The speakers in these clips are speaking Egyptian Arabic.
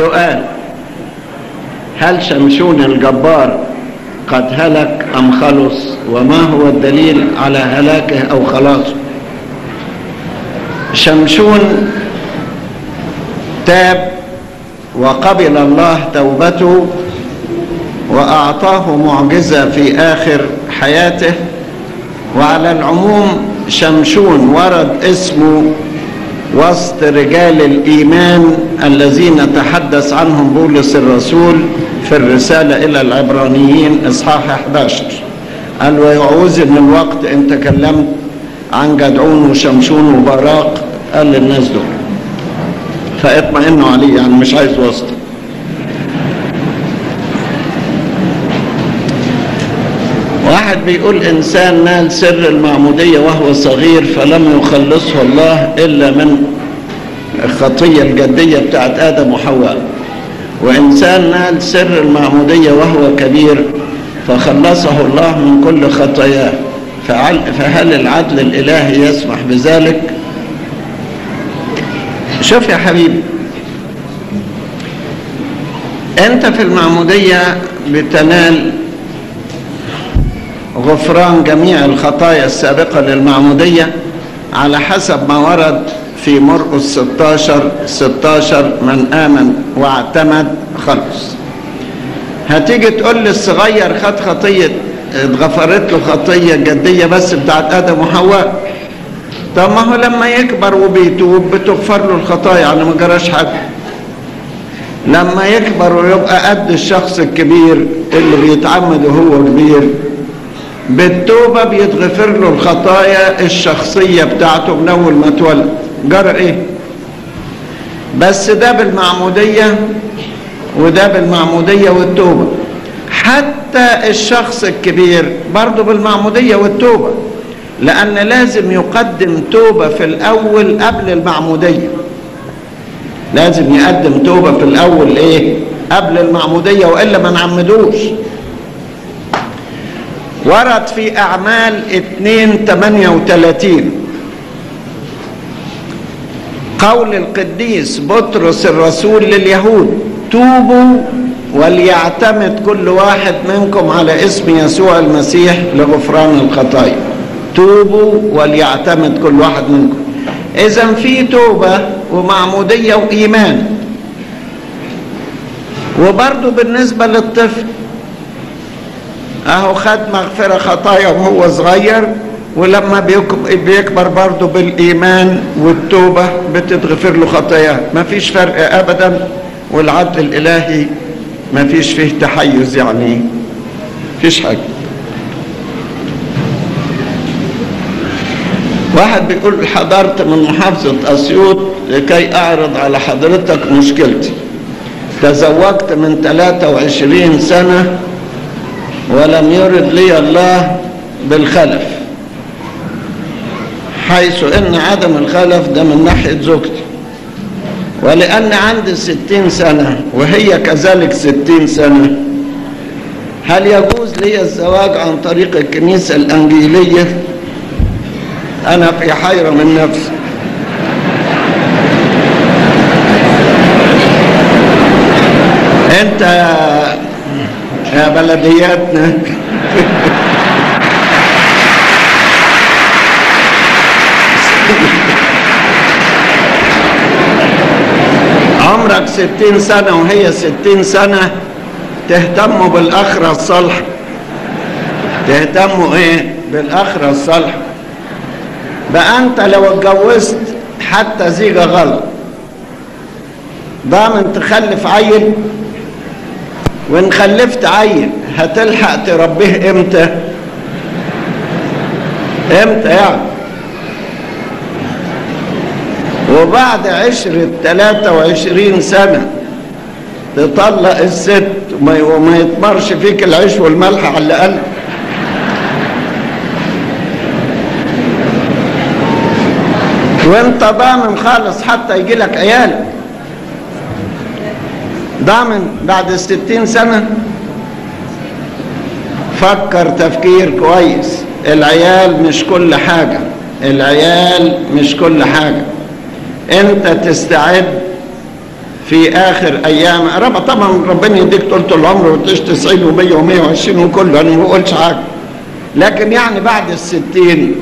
سؤال هل شمشون الجبار قد هلك أم خلص وما هو الدليل على هلاكه أو خلاصه شمشون تاب وقبل الله توبته وأعطاه معجزة في آخر حياته وعلى العموم شمشون ورد اسمه وسط رجال الإيمان الذين تحدث عنهم بولس الرسول في الرسالة إلى العبرانيين إصحاح 11 قال ويعوز من الوقت إن تكلمت عن جدعون وشمشون وبراق قال للناس دول فاطمئنوا عليه يعني مش عايز وسط واحد بيقول إنسان نال سر المعمودية وهو صغير فلم يخلصه الله إلا من الخطية الجدية بتاعت آدم وحواء وإنسان نال سر المعمودية وهو كبير فخلصه الله من كل خطاياه فهل العدل الإلهي يسمح بذلك شوف يا حبيبي أنت في المعمودية بتنال غفران جميع الخطايا السابقة للمعمودية على حسب ما ورد في مرقس 16 16 من آمن واعتمد خلص هتيجي تقول لي الصغير خد خطية اتغفرت له خطية جدية بس بتاعت آدم وحواء طب ما هو لما يكبر وبيتوب بتغفر له الخطايا يعني ما جراش حاجة لما يكبر ويبقى قد الشخص الكبير اللي بيتعمد وهو كبير بالتوبة بيتغفر له الخطايا الشخصية بتاعته من أول ما اتولد جرى إيه؟ بس ده بالمعمودية وده بالمعمودية والتوبة حتى الشخص الكبير برضه بالمعمودية والتوبة لأن لازم يقدم توبة في الأول قبل المعمودية لازم يقدم توبة في الأول إيه؟ قبل المعمودية وإلا ما نعمدوش ورد في أعمال 2 38 قول القديس بطرس الرسول لليهود توبوا وليعتمد كل واحد منكم على اسم يسوع المسيح لغفران الخطايا توبوا وليعتمد كل واحد منكم إذا في توبة ومعمودية وإيمان وبرضه بالنسبة للطفل اهو خد مغفرة خطايا وهو صغير ولما بيكبر برضه بالإيمان والتوبة بتتغفر له خطاياه ما فيش فرق أبدا والعدل الإلهي ما فيش فيه تحيز يعني فيش حاجة واحد بيقول حضرت من محافظة أسيوط لكي أعرض على حضرتك مشكلتي تزوجت من 23 سنة ولم يرد لي الله بالخلف حيث ان عدم الخلف ده من ناحية زوجتي ولأن عندي ستين سنة وهي كذلك ستين سنة هل يجوز لي الزواج عن طريق الكنيسة الأنجيلية أنا في حيرة من نفسي أنت يا بلدياتنا عمرك ستين سنة وهي ستين سنة تهتموا بالآخرة الصالحة تهتموا ايه بالآخرة الصالحة بقى انت لو اتجوزت حتى زيجة غلط ضامن تخلف عيل وان خلفت عيل هتلحق تربيه امتى امتى يعني وبعد عشرة تلاتة وعشرين سنة تطلق الست وما يتمرش فيك العيش والملح على الأقل وانت ضامن خالص حتى يجي لك عيال ضامن بعد الستين سنة فكر تفكير كويس العيال مش كل حاجة العيال مش كل حاجة انت تستعد في اخر ايام رب طبعا ربنا يديك طول العمر وتعيش 90 و100 و120 وكله انا ما بقولش حاجه لكن يعني بعد الستين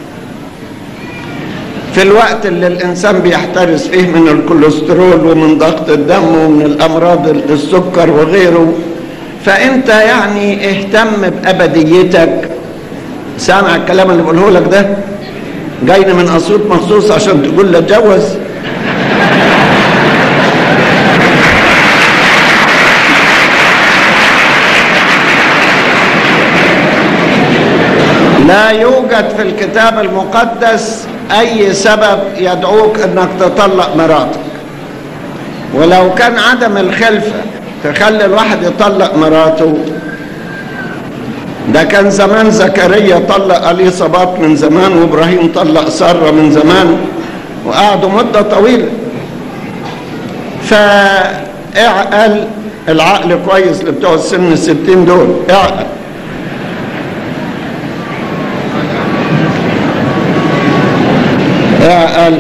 في الوقت اللي الانسان بيحترس فيه من الكوليسترول ومن ضغط الدم ومن الامراض السكر وغيره فانت يعني اهتم بابديتك سامع الكلام اللي بقوله لك ده جايني من اسيوط مخصوص عشان تقول لي اتجوز لا يوجد في الكتاب المقدس اي سبب يدعوك انك تطلق مراتك ولو كان عدم الخلفه تخلي الواحد يطلق مراته ده كان زمان زكريا طلق اليصابات من زمان وابراهيم طلق ساره من زمان وقعدوا مده طويله فاعقل العقل كويس لبتوع السن الستين دول اعقل اعقل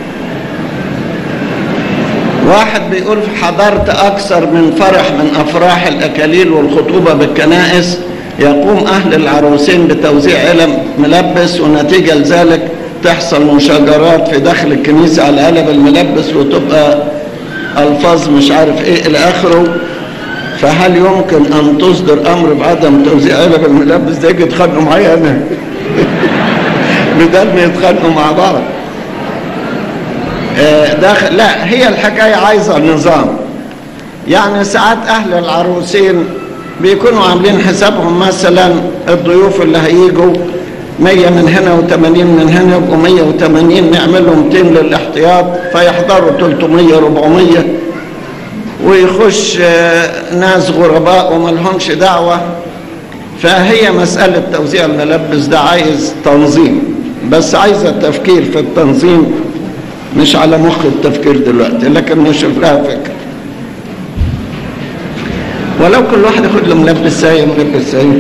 واحد بيقول حضرت أكثر من فرح من أفراح الأكاليل والخطوبة بالكنائس يقوم أهل العروسين بتوزيع علم ملبس ونتيجة لذلك تحصل مشاجرات في داخل الكنيسة على علب الملبس وتبقى ألفاظ مش عارف إيه إلى آخره فهل يمكن أن تصدر أمر بعدم توزيع علب الملبس ده يجي يتخانقوا معايا أنا بدل ما يتخانقوا مع بعض داخل لا هي الحكاية عايزة نظام يعني ساعات أهل العروسين بيكونوا عاملين حسابهم مثلا الضيوف اللي هيجوا 100 من هنا و80 من هنا يبقوا 180 نعمل لهم 200 للاحتياط فيحضروا 300 400 ويخش ناس غرباء وما لهمش دعوة فهي مسألة توزيع الملبس ده عايز تنظيم بس عايزة تفكير في التنظيم مش على مخ التفكير دلوقتي لكن نشوف لها فكرة ولو كل واحد ياخد له ملبس سايق ملبس سايق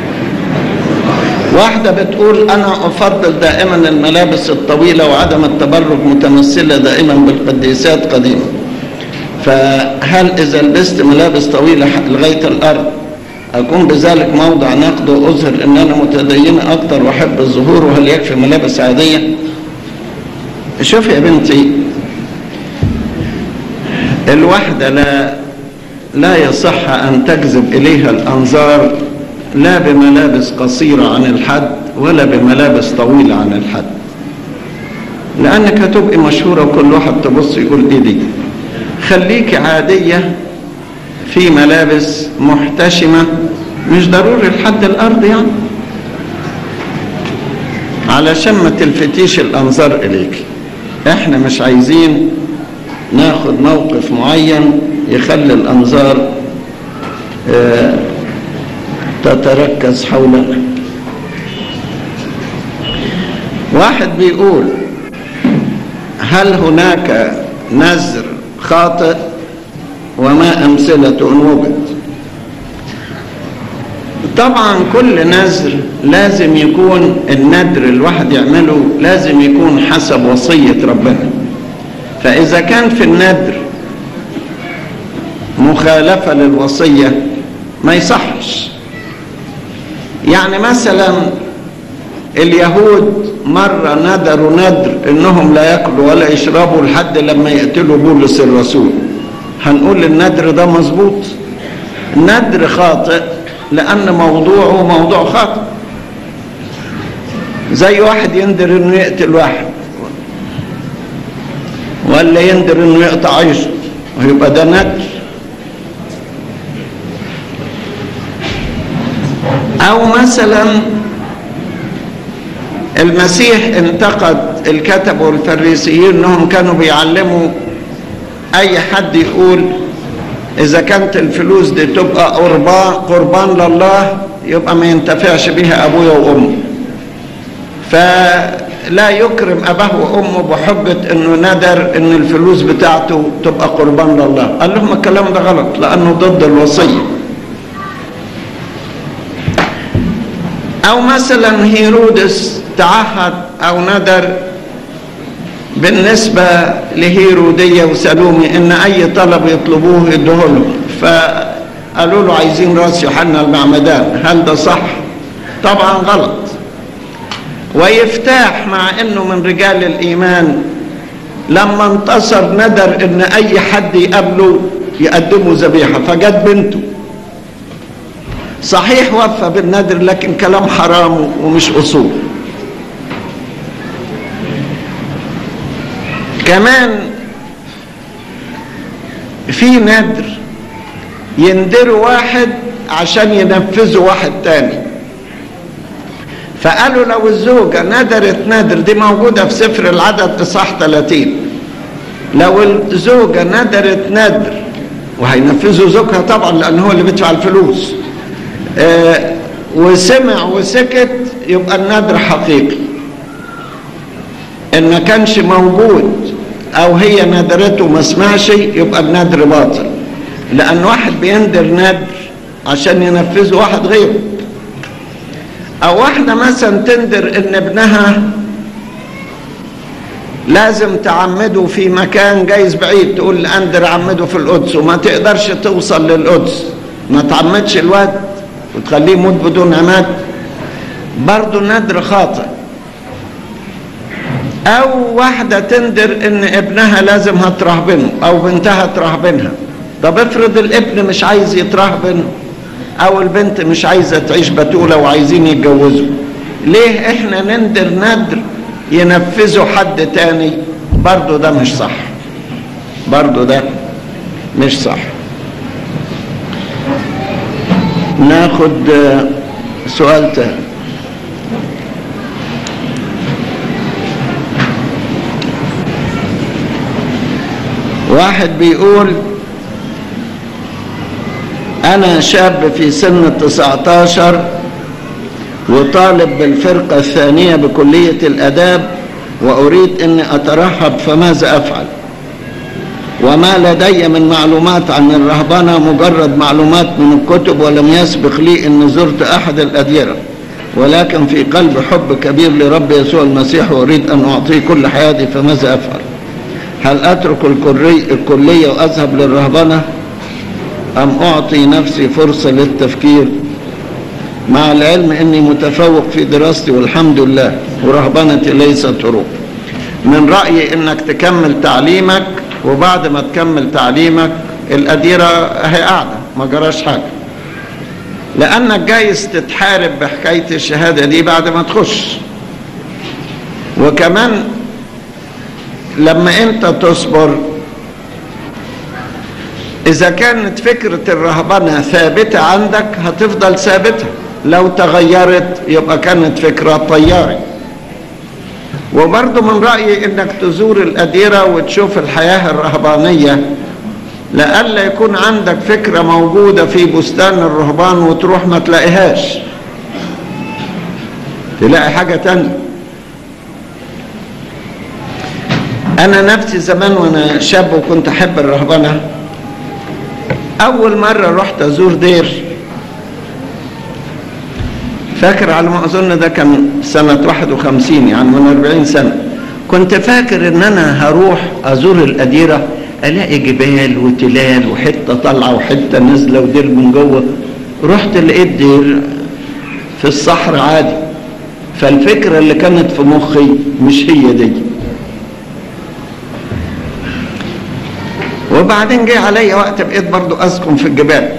واحدة بتقول أنا أفضل دائما الملابس الطويلة وعدم التبرج متمثلة دائما بالقديسات قديما فهل إذا لبست ملابس طويلة لغاية الأرض أكون بذلك موضع نقد وأظهر أن أنا متدينة أكتر وأحب الظهور وهل يكفي ملابس عادية؟ شوف يا بنتي الوحدة لا لا يصح أن تجذب إليها الأنظار لا بملابس قصيرة عن الحد ولا بملابس طويلة عن الحد لأنك هتبقي مشهورة وكل واحد تبص يقول إيه دي خليك عادية في ملابس محتشمة مش ضروري لحد الأرض يعني علشان ما تلفتيش الأنظار إليك احنا مش عايزين ناخد موقف معين يخلي الأنظار اه تتركز حولنا واحد بيقول هل هناك نذر خاطئ وما أمثلة إن وجد طبعا كل نذر لازم يكون الندر الواحد يعمله لازم يكون حسب وصية ربنا فإذا كان في الندر مخالفة للوصية ما يصحش يعني مثلا اليهود مرة ندروا ندر انهم لا ياكلوا ولا يشربوا لحد لما يقتلوا بولس الرسول هنقول الندر ده مظبوط ندر خاطئ لان موضوعه موضوع خاطئ زي واحد يندر انه يقتل واحد ولا يندر انه يقطع عيشه ويبقى ده ندر او مثلا المسيح انتقد الكتب والفريسيين انهم كانوا بيعلموا اي حد يقول اذا كانت الفلوس دي تبقى قربان قربان لله يبقى ما ينتفعش بها ابويا وامي فلا يكرم اباه وامه بحجه انه ندر ان الفلوس بتاعته تبقى قربان لله قال لهم الكلام ده غلط لانه ضد الوصيه او مثلا هيرودس تعهد او ندر بالنسبة لهيرودية وسلومي إن أي طلب يطلبوه يدوه له فقالوا له عايزين راس يوحنا المعمدان هل ده صح؟ طبعا غلط ويفتاح مع إنه من رجال الإيمان لما انتصر ندر إن أي حد يقابله يقدموا ذبيحة فجت بنته صحيح وفى بالنذر لكن كلام حرام ومش أصول كمان في ندر يندروا واحد عشان ينفذوا واحد تاني فقالوا لو الزوجة ندرت ندر دي موجودة في سفر العدد إصحاح 30 لو الزوجة ندرت ندر وهينفذوا زوجها طبعا لأن هو اللي بيدفع الفلوس آه وسمع وسكت يبقى الندر حقيقي ان ما كانش موجود او هي ندرته ما سمعش يبقى الندر باطل لان واحد بيندر ندر عشان ينفذه واحد غيره او واحده مثلا تندر ان ابنها لازم تعمده في مكان جايز بعيد تقول اندر عمده في القدس وما تقدرش توصل للقدس ما تعمدش الواد وتخليه يموت بدون عماد برضه الندر خاطئ او واحدة تندر ان ابنها لازم هترهبنه او بنتها ترهبنها طب افرض الابن مش عايز يترهبن او البنت مش عايزة تعيش بتولة وعايزين يتجوزوا ليه احنا نندر ندر ينفذه حد تاني برضو ده مش صح برضو ده مش صح ناخد سؤال تاني واحد بيقول أنا شاب في سن التسعتاشر وطالب بالفرقة الثانية بكلية الأداب وأريد أني أترحب فماذا أفعل وما لدي من معلومات عن الرهبنة مجرد معلومات من الكتب ولم يسبق لي أن زرت أحد الأديرة ولكن في قلب حب كبير لرب يسوع المسيح وأريد أن أعطيه كل حياتي فماذا أفعل هل أترك الكلية وأذهب للرهبنة أم أعطي نفسي فرصة للتفكير مع العلم أني متفوق في دراستي والحمد لله ورهبنتي ليست هروب من رأيي أنك تكمل تعليمك وبعد ما تكمل تعليمك الأديرة هي قاعدة ما جراش حاجة لأنك جايز تتحارب بحكاية الشهادة دي بعد ما تخش وكمان لما انت تصبر اذا كانت فكرة الرهبنة ثابتة عندك هتفضل ثابتة لو تغيرت يبقى كانت فكرة طياري وبرضه من رأيي انك تزور الأديرة وتشوف الحياة الرهبانية لألا يكون عندك فكرة موجودة في بستان الرهبان وتروح ما تلاقيهاش تلاقي حاجة تانية أنا نفسي زمان وأنا شاب وكنت أحب الرهبنة أول مرة رحت أزور دير فاكر على ما أظن ده كان سنة 51 يعني من 40 سنة كنت فاكر إن أنا هروح أزور الأديرة ألاقي جبال وتلال وحتة طالعة وحتة نازلة ودير من جوه رحت لقيت دير في الصحراء عادي فالفكرة اللي كانت في مخي مش هي دي وبعدين جه عليا وقت بقيت برضو أسكن في الجبال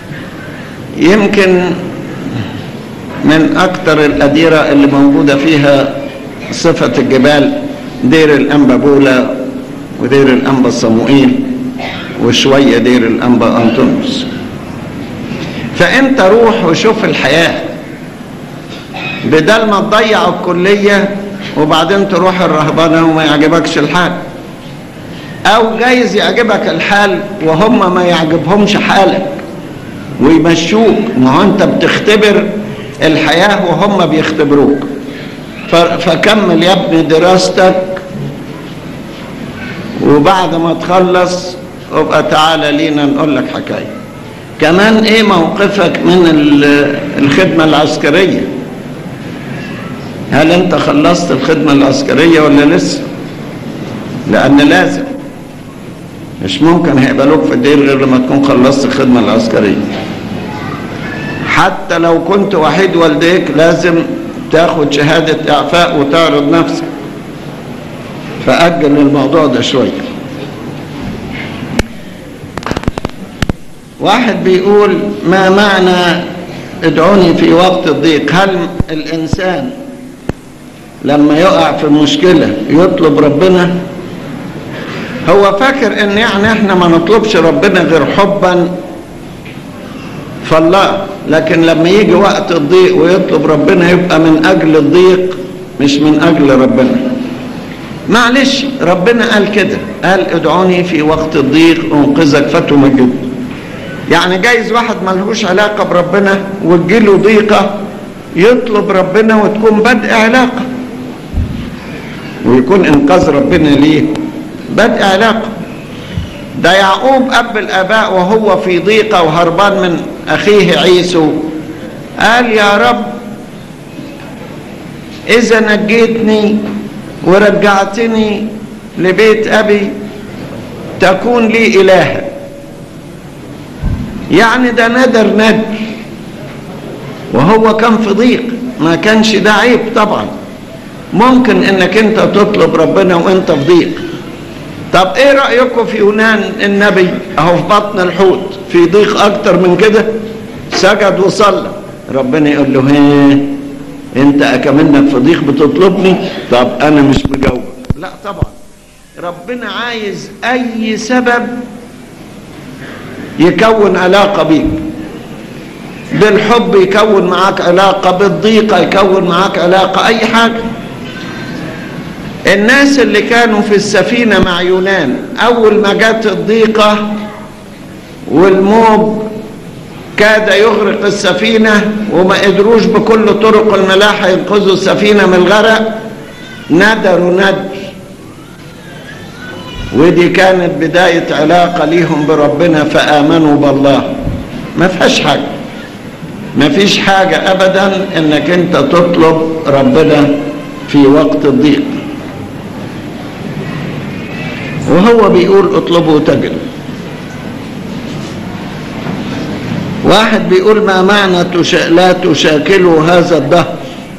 يمكن من أكتر الأديرة اللي موجودة فيها صفة الجبال دير الأنبا ودير الأنبا صموئيل وشوية دير الأنبا أنطونيوس فأنت روح وشوف الحياة بدل ما تضيع الكلية وبعدين تروح الرهبنة وما يعجبكش الحال أو جايز يعجبك الحال وهم ما يعجبهمش حالك ويمشوك ما هو أنت بتختبر الحياة وهم بيختبروك فكمل يا ابني دراستك وبعد ما تخلص ابقى تعالى لينا نقول لك حكاية كمان ايه موقفك من الخدمة العسكرية هل انت خلصت الخدمة العسكرية ولا لسه لأن لازم مش ممكن هيقبلوك في الدير غير لما تكون خلصت الخدمة العسكرية حتى لو كنت وحيد والديك لازم تاخد شهادة إعفاء وتعرض نفسك فأجل الموضوع ده شوية واحد بيقول ما معنى ادعوني في وقت الضيق هل الإنسان لما يقع في مشكلة يطلب ربنا هو فاكر ان يعني احنا ما نطلبش ربنا غير حبا فالله لكن لما يجي وقت الضيق ويطلب ربنا يبقى من اجل الضيق مش من اجل ربنا معلش ربنا قال كده قال ادعوني في وقت الضيق انقذك فتمجد يعني جايز واحد ملهوش علاقة بربنا وتجيله ضيقة يطلب ربنا وتكون بدء علاقة ويكون انقاذ ربنا ليه بدء علاقة ده يعقوب أب الآباء وهو في ضيقة وهربان من أخيه عيسو قال يا رب إذا نجيتني ورجعتني لبيت أبي تكون لي إلها يعني ده ندر ندر وهو كان في ضيق ما كانش ده عيب طبعا ممكن انك انت تطلب ربنا وانت في ضيق طب ايه رأيكم في يونان النبي اهو في بطن الحوت في ضيق اكتر من كده سجد وصلى ربنا يقول له هيه انت اكمنك في ضيق بتطلبني طب انا مش مجاوب لا طبعا ربنا عايز اي سبب يكون علاقة بيك بالحب يكون معاك علاقة بالضيقة يكون معاك علاقة اي حاجة الناس اللي كانوا في السفينة مع يونان أول ما جت الضيقة والموج كاد يغرق السفينة وما قدروش بكل طرق الملاحة ينقذوا السفينة من الغرق ندروا ندر ودي كانت بداية علاقة ليهم بربنا فآمنوا بالله ما فيهاش حاجة ما فيش حاجة أبدا إنك أنت تطلب ربنا في وقت الضيق وهو بيقول اطلبوا تجد واحد بيقول ما معنى تشا... لا تشاكلوا هذا الدهر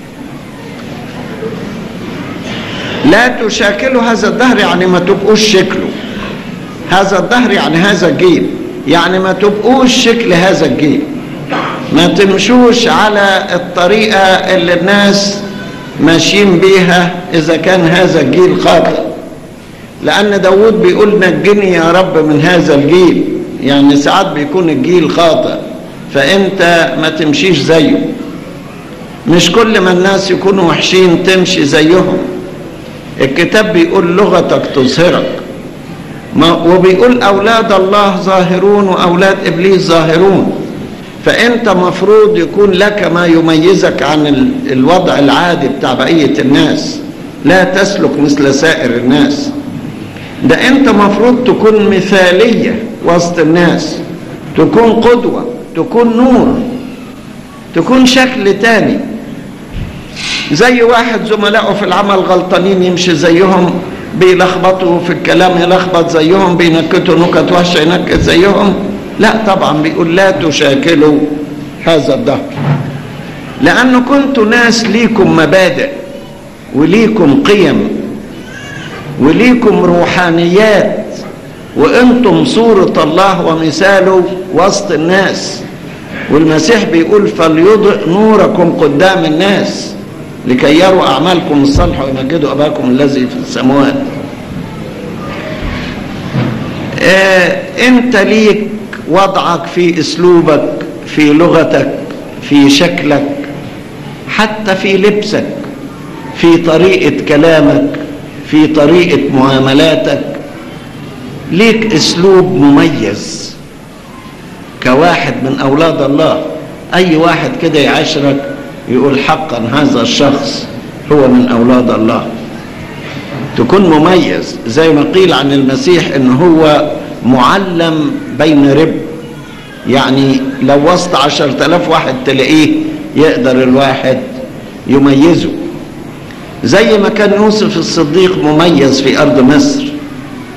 لا تشاكلوا هذا الدهر يعني ما تبقوش شكله هذا الدهر يعني هذا الجيل يعني ما تبقوش شكل هذا الجيل ما تمشوش على الطريقة اللي الناس ماشيين بيها إذا كان هذا الجيل خاطئ لأن داود بيقول نجني يا رب من هذا الجيل يعني ساعات بيكون الجيل خاطئ فأنت ما تمشيش زيه مش كل ما الناس يكونوا وحشين تمشي زيهم الكتاب بيقول لغتك تظهرك وبيقول أولاد الله ظاهرون وأولاد إبليس ظاهرون فأنت مفروض يكون لك ما يميزك عن الوضع العادي بتاع بقية الناس لا تسلك مثل سائر الناس ده انت مفروض تكون مثالية وسط الناس تكون قدوة تكون نور تكون شكل تاني زي واحد زملائه في العمل غلطانين يمشي زيهم بيلخبطوا في الكلام يلخبط زيهم بينكتوا نكت وحشة ينكت زيهم لا طبعا بيقول لا تشاكلوا هذا الدهر لأنه كنتوا ناس ليكم مبادئ وليكم قيم وليكم روحانيات وانتم صورة الله ومثاله وسط الناس والمسيح بيقول فليضئ نوركم قدام الناس لكي يروا أعمالكم الصالحة ويمجدوا أباكم الذي في السماوات آه انت ليك وضعك في اسلوبك في لغتك في شكلك حتى في لبسك في طريقة كلامك في طريقة معاملاتك ليك اسلوب مميز كواحد من اولاد الله اي واحد كده يعاشرك يقول حقا هذا الشخص هو من اولاد الله تكون مميز زي ما قيل عن المسيح ان هو معلم بين رب يعني لو وسط عشر تلاف واحد تلاقيه يقدر الواحد يميزه زي ما كان يوسف الصديق مميز في أرض مصر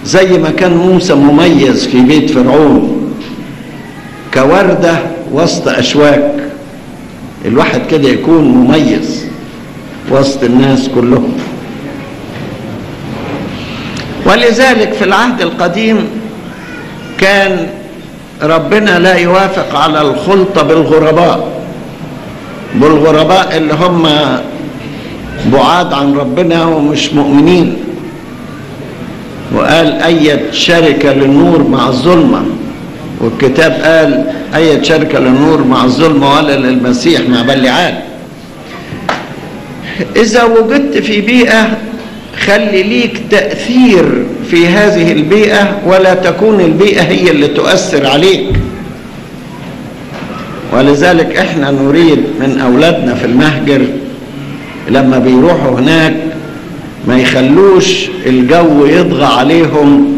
زي ما كان موسى مميز في بيت فرعون كوردة وسط أشواك الواحد كده يكون مميز وسط الناس كلهم ولذلك في العهد القديم كان ربنا لا يوافق على الخلطة بالغرباء بالغرباء اللي هم بعاد عن ربنا ومش مؤمنين وقال أية شركة للنور مع الظلمة والكتاب قال أية شركة للنور مع الظلمة ولا للمسيح مع بلعان إذا وجدت في بيئة خلي ليك تأثير في هذه البيئة ولا تكون البيئة هي اللي تؤثر عليك ولذلك احنا نريد من أولادنا في المهجر لما بيروحوا هناك ما يخلوش الجو يطغى عليهم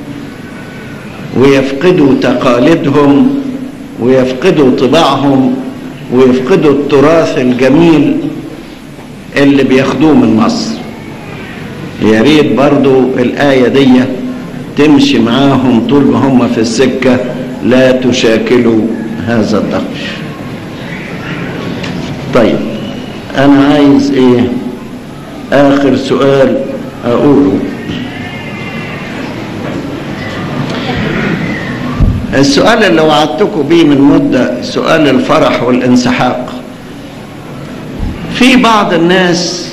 ويفقدوا تقاليدهم ويفقدوا طباعهم ويفقدوا التراث الجميل اللي بياخدوه من مصر يا ريت برضو الآية دي تمشي معاهم طول ما هم في السكة لا تشاكلوا هذا الضغط طيب أنا عايز إيه آخر سؤال أقوله السؤال اللي وعدتكم بيه من مدة سؤال الفرح والانسحاق في بعض الناس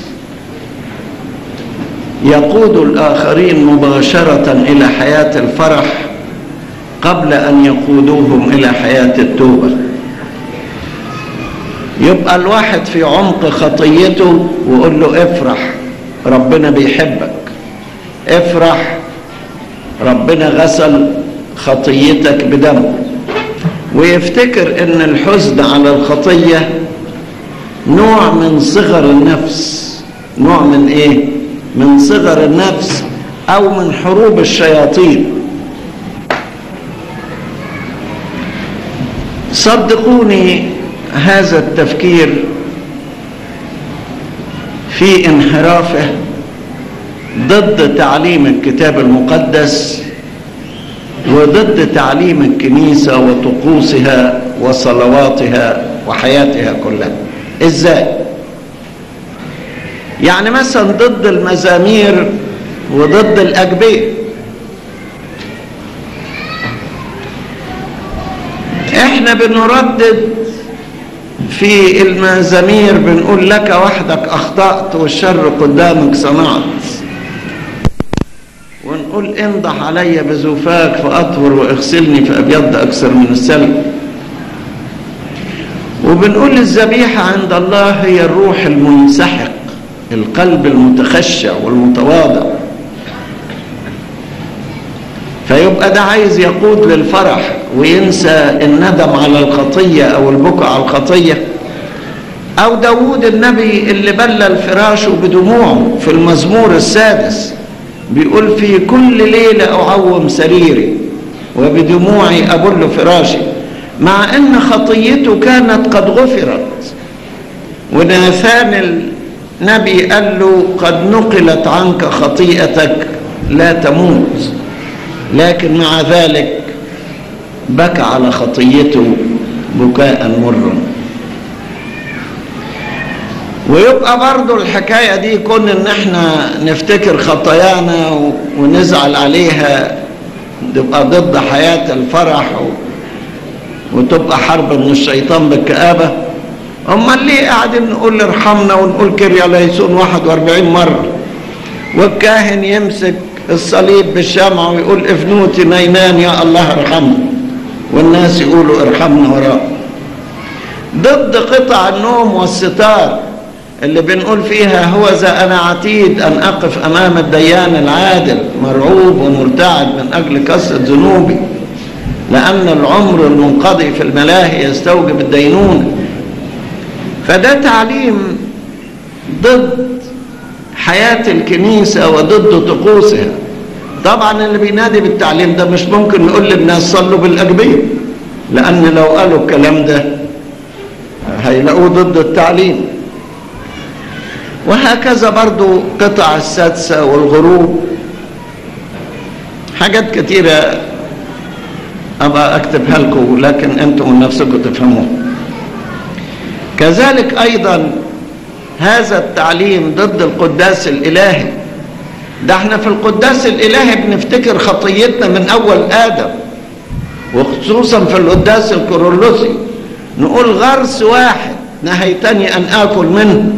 يقود الآخرين مباشرة إلى حياة الفرح قبل أن يقودوهم إلى حياة التوبة يبقى الواحد في عمق خطيته ويقول له افرح ربنا بيحبك افرح ربنا غسل خطيتك بدمه ويفتكر ان الحزن على الخطيه نوع من صغر النفس نوع من ايه من صغر النفس او من حروب الشياطين صدقوني هذا التفكير في انحرافه ضد تعليم الكتاب المقدس وضد تعليم الكنيسة وطقوسها وصلواتها وحياتها كلها ازاي يعني مثلا ضد المزامير وضد الأجبية احنا بنردد في المزامير بنقول لك وحدك أخطأت والشر قدامك صنعت ونقول انضح علي بزوفاك فأطهر واغسلني فأبيض أكثر من السلب وبنقول الذبيحة عند الله هي الروح المنسحق القلب المتخشع والمتواضع فيبقى ده عايز يقود للفرح وينسى الندم على الخطية أو البكاء على الخطية أو داود النبي اللي بلل فراشه بدموعه في المزمور السادس بيقول في كل ليلة أعوم سريري وبدموعي أبل فراشي مع أن خطيته كانت قد غفرت وناثان النبي قال له قد نقلت عنك خطيئتك لا تموت لكن مع ذلك بكى على خطيته بكاء مرا ويبقى برضو الحكاية دي كون ان احنا نفتكر خطايانا ونزعل عليها تبقى ضد حياة الفرح وتبقى حرب من الشيطان بالكآبة امال ليه قاعدين نقول ارحمنا ونقول كريا ليسون 41 مرة والكاهن يمسك الصليب بالشمع ويقول افنوتي نينان يا الله ارحمنا والناس يقولوا ارحمنا وراه ضد قطع النوم والستار اللي بنقول فيها هو ذا أنا عتيد أن أقف أمام الديان العادل مرعوب ومرتعد من أجل كسرة ذنوبي لأن العمر المنقضي في الملاهي يستوجب الدينونة فده تعليم ضد حياة الكنيسة وضد طقوسها طبعا اللي بينادي بالتعليم ده مش ممكن نقول للناس صلوا بالأجبية لأن لو قالوا الكلام ده هيلاقوه ضد التعليم وهكذا برضو قطع السادسة والغروب حاجات كتيرة أبقى أكتبها لكم لكن أنتم من نفسكم تفهموها كذلك أيضا هذا التعليم ضد القداس الإلهي ده احنا في القداس الإلهي بنفتكر خطيتنا من أول آدم وخصوصا في القداس الكورولوسي نقول غرس واحد نهيتني أن آكل منه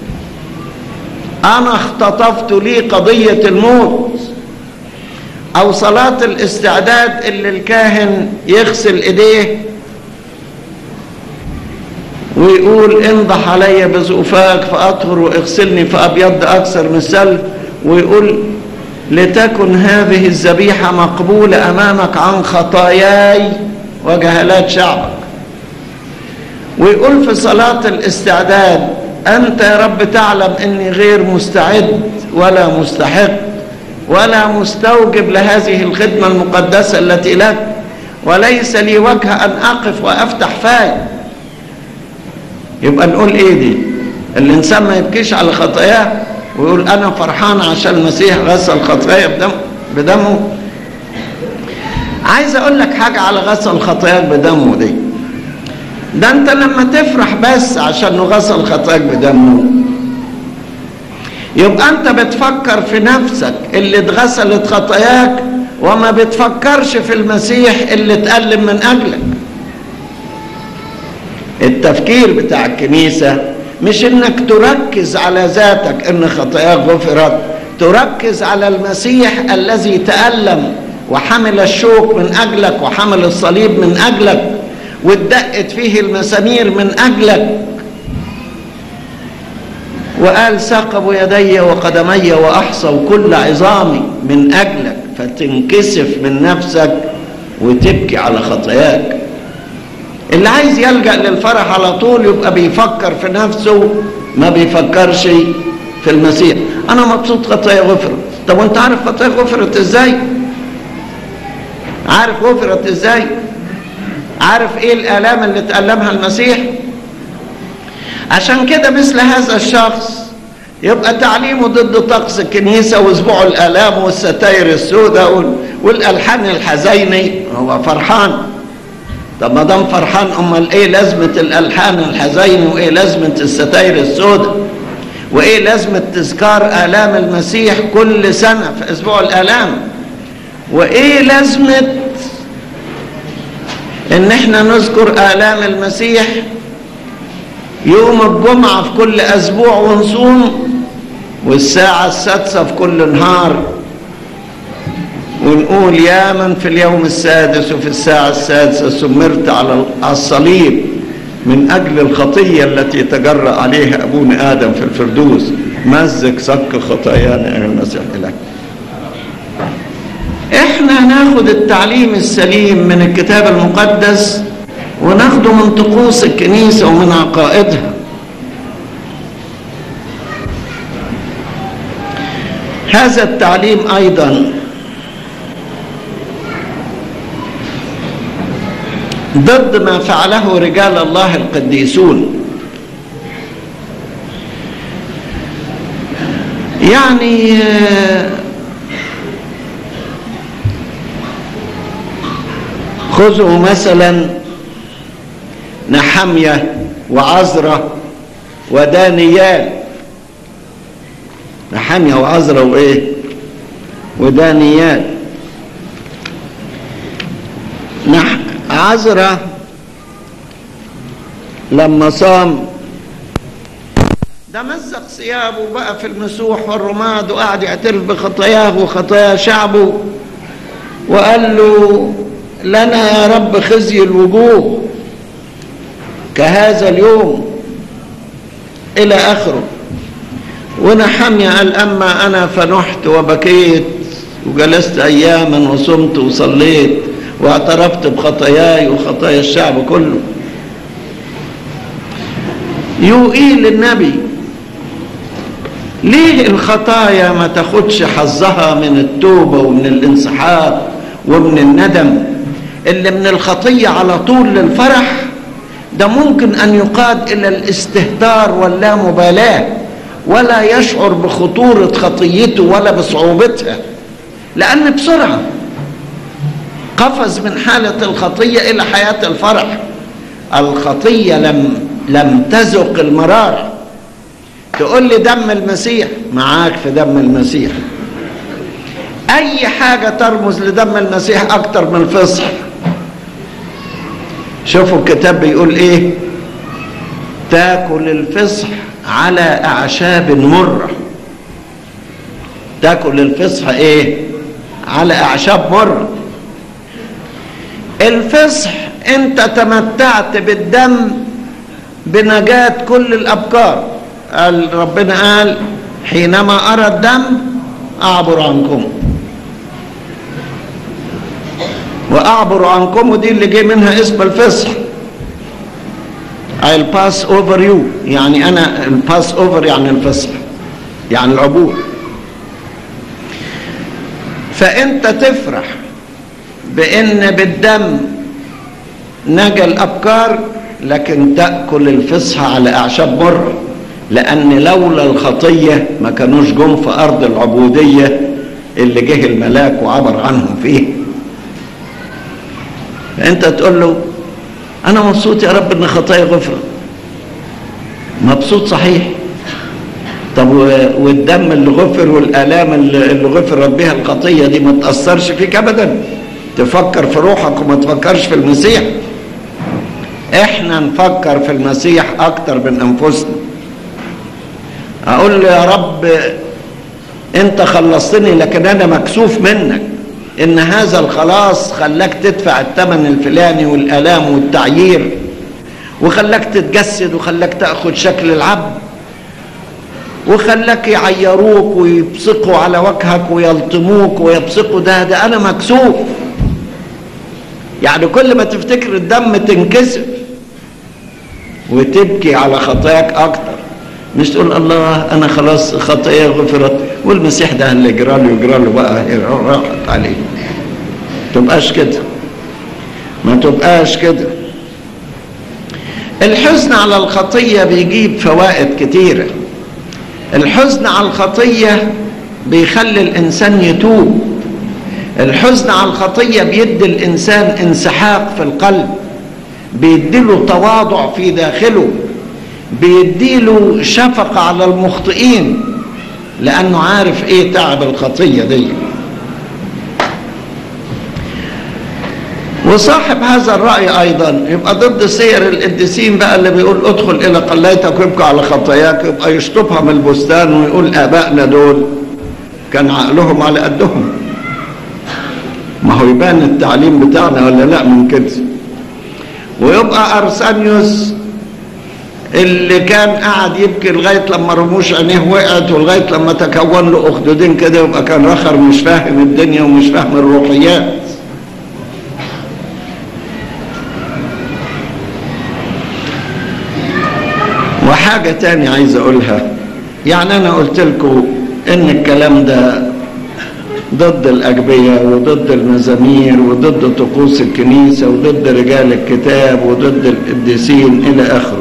أنا اختطفت لي قضية الموت أو صلاة الاستعداد اللي الكاهن يغسل إيديه ويقول انضح علي بزؤفاك فأطهر واغسلني فأبيض أكثر من السلف ويقول لتكن هذه الذبيحة مقبولة أمامك عن خطاياي وجهلات شعبك ويقول في صلاة الاستعداد أنت يا رب تعلم أني غير مستعد ولا مستحق ولا مستوجب لهذه الخدمة المقدسة التي لك وليس لي وجه أن أقف وأفتح فاي يبقى نقول إيه دي الإنسان ما يبكيش على خطاياه ويقول أنا فرحان عشان المسيح غسل خطايا بدم بدمه عايز أقول لك حاجة على غسل خطاياك بدمه دي ده أنت لما تفرح بس عشان غسل خطاياك بدمه يبقى أنت بتفكر في نفسك اللي اتغسلت خطاياك وما بتفكرش في المسيح اللي اتألم من أجلك التفكير بتاع الكنيسة مش انك تركز على ذاتك ان خطاياك غفرت تركز على المسيح الذي تألم وحمل الشوك من أجلك وحمل الصليب من أجلك واتدقت فيه المسامير من أجلك وقال ثقب يدي وقدمي وأحصوا كل عظامي من أجلك فتنكسف من نفسك وتبكي على خطاياك اللي عايز يلجأ للفرح على طول يبقى بيفكر في نفسه ما بيفكرش في المسيح أنا مبسوط خطايا غفرت طب وانت عارف خطايا غفرت ازاي عارف غفرت ازاي عارف ايه الآلام اللي تألمها المسيح عشان كده مثل هذا الشخص يبقى تعليمه ضد طقس الكنيسة واسبوع الآلام والستاير السوداء والألحان الحزيني هو فرحان طب ما دام فرحان امال ايه لازمه الالحان الحزين وايه لازمه الستاير السوداء وايه لازمه تذكار الام المسيح كل سنه في اسبوع الالام وايه لازمه ان احنا نذكر الام المسيح يوم الجمعه في كل اسبوع ونصوم والساعه السادسه في كل نهار ونقول يا من في اليوم السادس وفي الساعة السادسة سمرت على الصليب من أجل الخطية التي تجرأ عليها أبونا آدم في الفردوس مزق صك خطايانا يا المسيح إليك احنا ناخد التعليم السليم من الكتاب المقدس وناخده من طقوس الكنيسة ومن عقائدها هذا التعليم أيضا ضد ما فعله رجال الله القديسون يعني خذوا مثلا نحمية وعزرة ودانيال نحمية وعزرة وإيه ودانيال نح عزرة لما صام ده مزق ثيابه بقى في المسوح والرماد وقعد يعترف بخطاياه وخطايا شعبه وقال له لنا يا رب خزي الوجوه كهذا اليوم إلى آخره ونحمية قال أما أنا فنحت وبكيت وجلست أياما وصمت وصليت واعترفت بخطاياي وخطايا الشعب كله يوئيل النبي ليه الخطايا ما تاخدش حظها من التوبة ومن الانسحاب ومن الندم اللي من الخطية على طول للفرح ده ممكن أن يقاد إلى الاستهتار واللامبالاة ولا يشعر بخطورة خطيته ولا بصعوبتها لأن بسرعة قفز من حالة الخطية إلى حياة الفرح الخطية لم لم تذق المرارة تقول لي دم المسيح معاك في دم المسيح أي حاجة ترمز لدم المسيح أكتر من الفصح شوفوا الكتاب بيقول إيه تاكل الفصح على أعشاب مرة تاكل الفصح إيه على أعشاب مرة الفصح أنت تمتعت بالدم بنجاة كل الأبكار قال ربنا قال حينما أرى الدم أعبر عنكم وأعبر عنكم ودي اللي جاي منها اسم الفصح I'll pass over you يعني أنا الباس over يعني الفصح يعني العبور فأنت تفرح بأن بالدم نجا الأبكار لكن تأكل الفصح على أعشاب مر لأن لولا الخطية ما كانوش جم في أرض العبودية اللي جه الملاك وعبر عنهم فيه فأنت تقول له أنا مبسوط يا رب إن خطايا غفرت مبسوط صحيح طب والدم اللي غفر والآلام اللي غفرت بها الخطية دي ما تأثرش فيك أبدا تفكر في روحك وما تفكرش في المسيح احنا نفكر في المسيح اكتر من انفسنا اقول له يا رب انت خلصتني لكن انا مكسوف منك ان هذا الخلاص خلاك تدفع الثمن الفلاني والالام والتعيير وخلاك تتجسد وخلاك تاخذ شكل العبد وخلاك يعيروك ويبصقوا على وجهك ويلطموك ويبصقوا ده ده انا مكسوف يعني كل ما تفتكر الدم تنكسر وتبكي على خطاياك اكتر مش تقول الله انا خلاص خطايا غفرت والمسيح ده اللي جرى له يجرى له بقى راحت عليه تبقاش كده ما تبقاش كده الحزن على الخطية بيجيب فوائد كتيرة الحزن على الخطية بيخلي الإنسان يتوب الحزن على الخطية بيدي الإنسان انسحاق في القلب بيديله تواضع في داخله بيديله شفقة على المخطئين لأنه عارف إيه تعب الخطية دي وصاحب هذا الرأي أيضا يبقى ضد سير القديسين بقى اللي بيقول ادخل إلى قليتك وابكى على خطاياك يبقى يشطبها من البستان ويقول آبائنا دول كان عقلهم على قدهم ما هو يبان التعليم بتاعنا ولا لا من كده ويبقى أرسانيوس اللي كان قاعد يبكي لغاية لما رموش عينيه وقعت ولغاية لما تكون له أخدودين كده يبقى كان رخر مش فاهم الدنيا ومش فاهم الروحيات وحاجة تاني عايز أقولها يعني أنا قلت لكم إن الكلام ده ضد الأجبية وضد المزامير وضد طقوس الكنيسة وضد رجال الكتاب وضد القديسين إلى آخره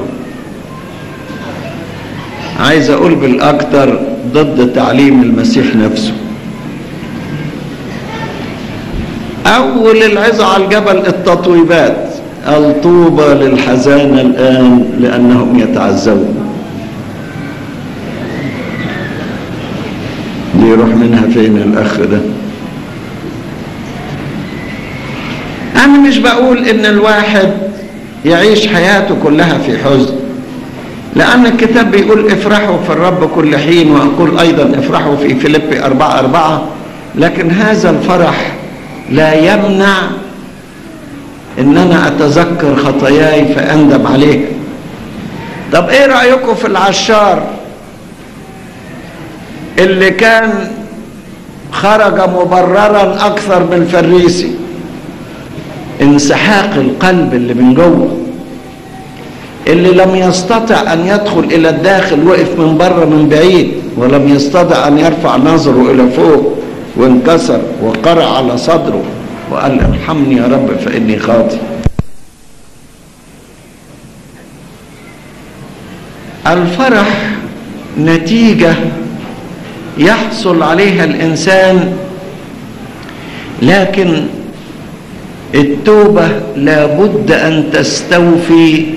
عايز أقول بالأكثر ضد تعليم المسيح نفسه أول العظة على الجبل التطويبات الطوبى للحزانة الآن لأنهم يتعزون دي يروح منها فين الأخ ده أنا مش بقول إن الواحد يعيش حياته كلها في حزن لأن الكتاب بيقول افرحوا في الرب كل حين وأقول أيضا افرحوا في فيليب أربعة أربعة لكن هذا الفرح لا يمنع ان انا اتذكر خطاياي فاندم عليها طب ايه رايكم في العشار اللي كان خرج مبررا اكثر من الفريسي انسحاق القلب اللي من جوه اللي لم يستطع ان يدخل الى الداخل وقف من بره من بعيد ولم يستطع ان يرفع نظره الى فوق وانكسر وقرع على صدره وقال ارحمني يا رب فاني خاطئ الفرح نتيجه يحصل عليها الانسان لكن التوبة لابد أن تستوفي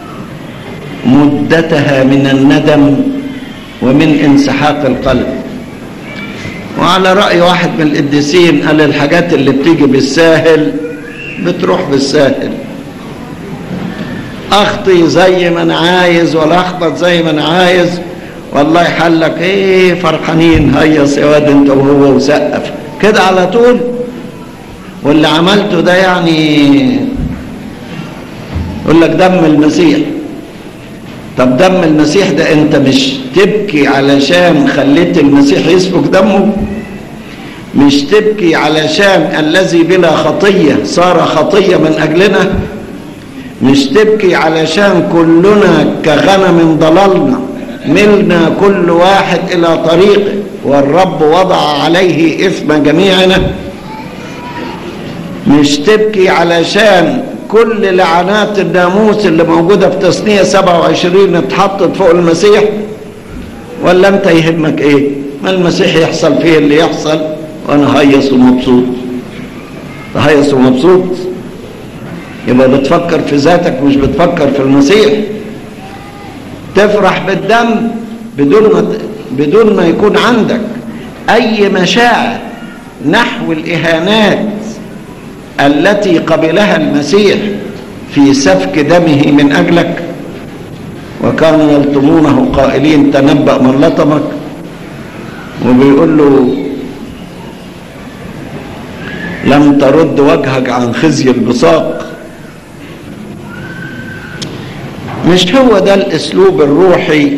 مدتها من الندم ومن انسحاق القلب وعلى رأي واحد من القديسين قال الحاجات اللي بتيجي بالساهل بتروح بالساهل اخطي زي ما انا عايز ولا اخبط زي ما انا عايز والله حلك ايه فرحانين هيص يا واد انت وهو وسقف كده على طول واللي عملته ده يعني يقول لك دم المسيح طب دم المسيح ده انت مش تبكي علشان خليت المسيح يسفك دمه مش تبكي علشان الذي بلا خطية صار خطية من أجلنا مش تبكي علشان كلنا كغنم ضللنا ملنا كل واحد إلى طريقه والرب وضع عليه إثم جميعنا مش تبكي علشان كل لعنات الناموس اللي موجودة في تثنية 27 اتحطت فوق المسيح ولا انت يهمك ايه ما المسيح يحصل فيه اللي يحصل وانا هيص ومبسوط هيص ومبسوط يبقى بتفكر في ذاتك مش بتفكر في المسيح تفرح بالدم بدون ما بدون ما يكون عندك اي مشاعر نحو الاهانات التي قبلها المسيح في سفك دمه من اجلك وكانوا يلطمونه قائلين تنبأ من لطمك وبيقول له لم ترد وجهك عن خزي البصاق مش هو ده الاسلوب الروحي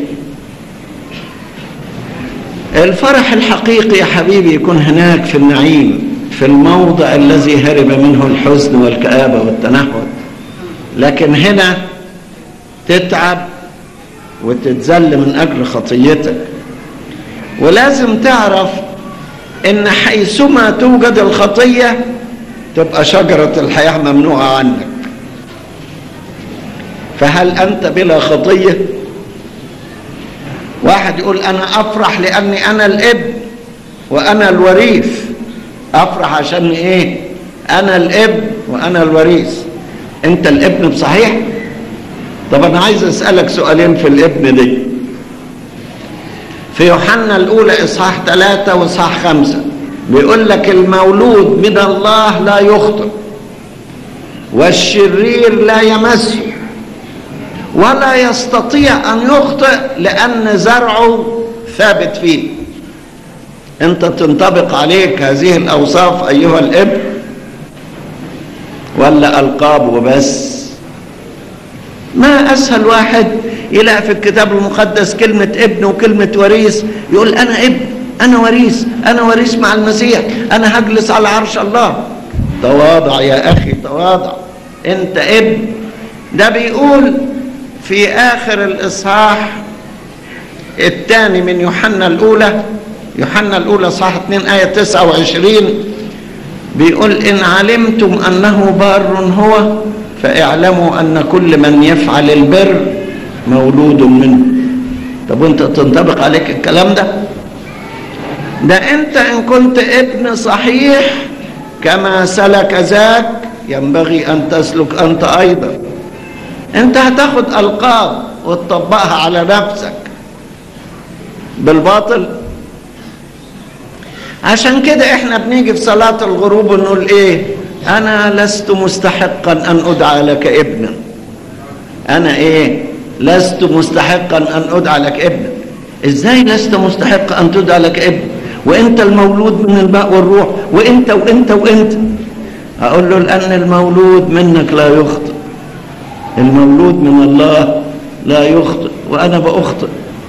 الفرح الحقيقي يا حبيبي يكون هناك في النعيم في الموضع الذي هرب منه الحزن والكآبة والتنهد لكن هنا تتعب وتتذل من أجل خطيتك ولازم تعرف ان حيثما توجد الخطية تبقى شجرة الحياة ممنوعة عنك فهل أنت بلا خطية واحد يقول أنا أفرح لأني أنا الابن وأنا الوريث أفرح عشان إيه أنا الابن وأنا الوريث أنت الابن بصحيح طب أنا عايز أسألك سؤالين في الابن دي في يوحنا الأولى إصحاح ثلاثة وإصحاح خمسة بيقول لك المولود من الله لا يخطئ والشرير لا يمسه ولا يستطيع أن يخطئ لأن زرعه ثابت فيه أنت تنطبق عليك هذه الأوصاف أيها الابن ولا ألقاب وبس ما أسهل واحد يلاقي في الكتاب المقدس كلمة ابن وكلمة وريث يقول أنا ابن أنا وريث أنا وريث مع المسيح أنا هجلس على عرش الله تواضع يا أخي تواضع أنت ابن ده بيقول في آخر الإصحاح الثاني من يوحنا الأولى يوحنا الأولى صح 2 آية 29 بيقول إن علمتم أنه بار هو فاعلموا أن كل من يفعل البر مولود منه طب وانت تنطبق عليك الكلام ده ده انت ان كنت ابن صحيح كما سلك ذاك ينبغي ان تسلك انت ايضا انت هتاخد القاب وتطبقها على نفسك بالباطل عشان كده احنا بنيجي في صلاة الغروب ونقول ايه انا لست مستحقا ان ادعى لك ابنا انا ايه لست مستحقا ان ادعى لك ابنا ازاي لست مستحقا ان تدعى لك ابن وانت المولود من الماء والروح وانت وانت وانت اقول له لان المولود منك لا يخطئ المولود من الله لا يخطئ وانا باخطئ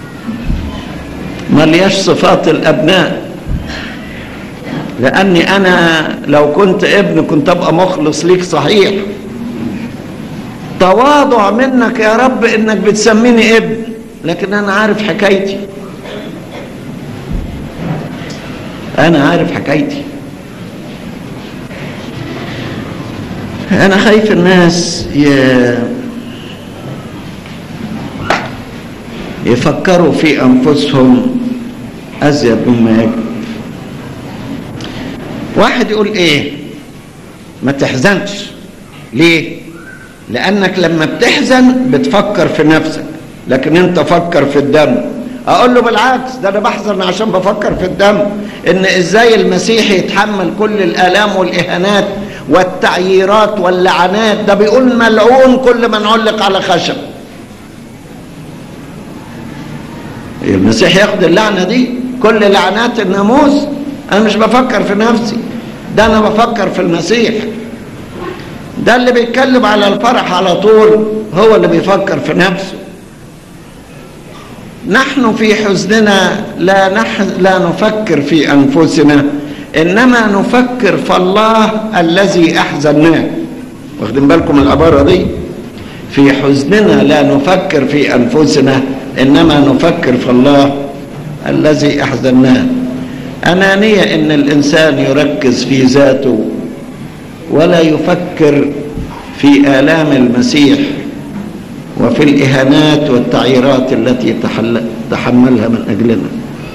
ما ليش صفات الابناء لاني انا لو كنت ابن كنت ابقى مخلص ليك صحيح تواضع منك يا رب انك بتسميني ابن لكن انا عارف حكايتي انا عارف حكايتي انا خايف الناس ي... يفكروا في انفسهم ازيد مما يجب واحد يقول ايه ما تحزنش ليه لانك لما بتحزن بتفكر في نفسك لكن انت فكر في الدم اقول له بالعكس ده انا بحزن عشان بفكر في الدم ان ازاي المسيح يتحمل كل الالام والاهانات والتعييرات واللعنات ده بيقول ملعون كل من علق على خشب المسيح ياخد اللعنه دي كل لعنات الناموس انا مش بفكر في نفسي ده انا بفكر في المسيح ده اللي بيتكلم على الفرح على طول هو اللي بيفكر في نفسه نحن في حزننا لا نح... لا نفكر في انفسنا انما نفكر في الله الذي احزناه واخدين بالكم العباره دي في حزننا لا نفكر في انفسنا انما نفكر في الله الذي احزناه انانيه ان الانسان يركز في ذاته ولا يفكر في الام المسيح وفي الاهانات والتعييرات التي تحملها من اجلنا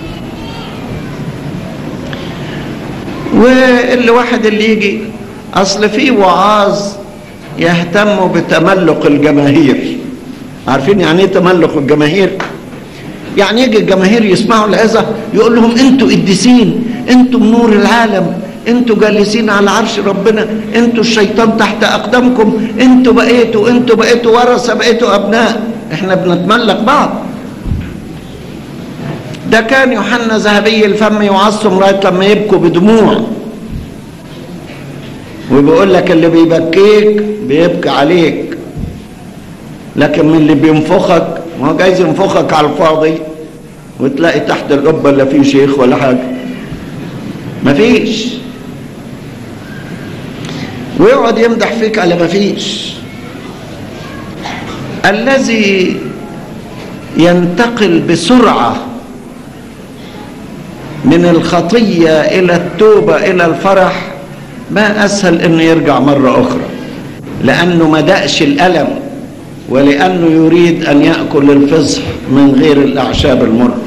والواحد اللي يجي اصل في وعاظ يهتموا بتملق الجماهير عارفين يعني ايه تملق الجماهير يعني يجي الجماهير يسمعوا العظه يقول لهم انتوا قديسين انتوا نور العالم انتوا جالسين على عرش ربنا انتوا الشيطان تحت اقدامكم انتوا بقيتوا انتوا بقيتوا ورثه بقيتوا ابناء احنا بنتملك بعض ده كان يوحنا ذهبي الفم يعصم لغايه لما يبكوا بدموع وبيقول لك اللي بيبكيك بيبكي عليك لكن من اللي بينفخك ما هو جايز ينفخك على الفاضي وتلاقي تحت القبه لا في شيخ ولا حاجه مفيش ويقعد يمدح فيك على مفيش الذي ينتقل بسرعه من الخطيه الى التوبه الى الفرح ما اسهل انه يرجع مره اخرى لانه ما دقش الالم ولانه يريد ان ياكل الفصح من غير الاعشاب المره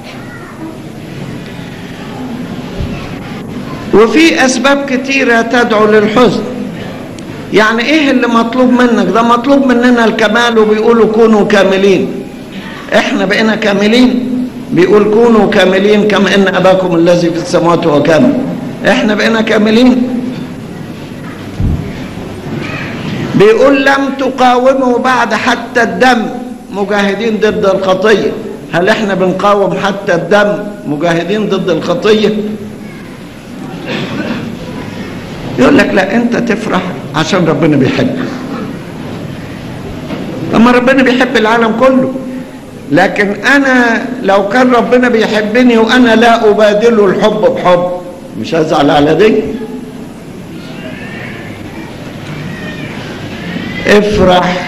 وفي اسباب كتيره تدعو للحزن يعني ايه اللي مطلوب منك ده مطلوب مننا الكمال وبيقولوا كونوا كاملين احنا بقينا كاملين بيقول كونوا كاملين كما ان اباكم الذي في السماوات هو كامل احنا بقينا كاملين بيقول لم تقاوموا بعد حتى الدم مجاهدين ضد الخطيه هل احنا بنقاوم حتى الدم مجاهدين ضد الخطيه يقول لك لا انت تفرح عشان ربنا بيحبك اما ربنا بيحب العالم كله لكن انا لو كان ربنا بيحبني وانا لا ابادله الحب بحب مش هزعل على دي افرح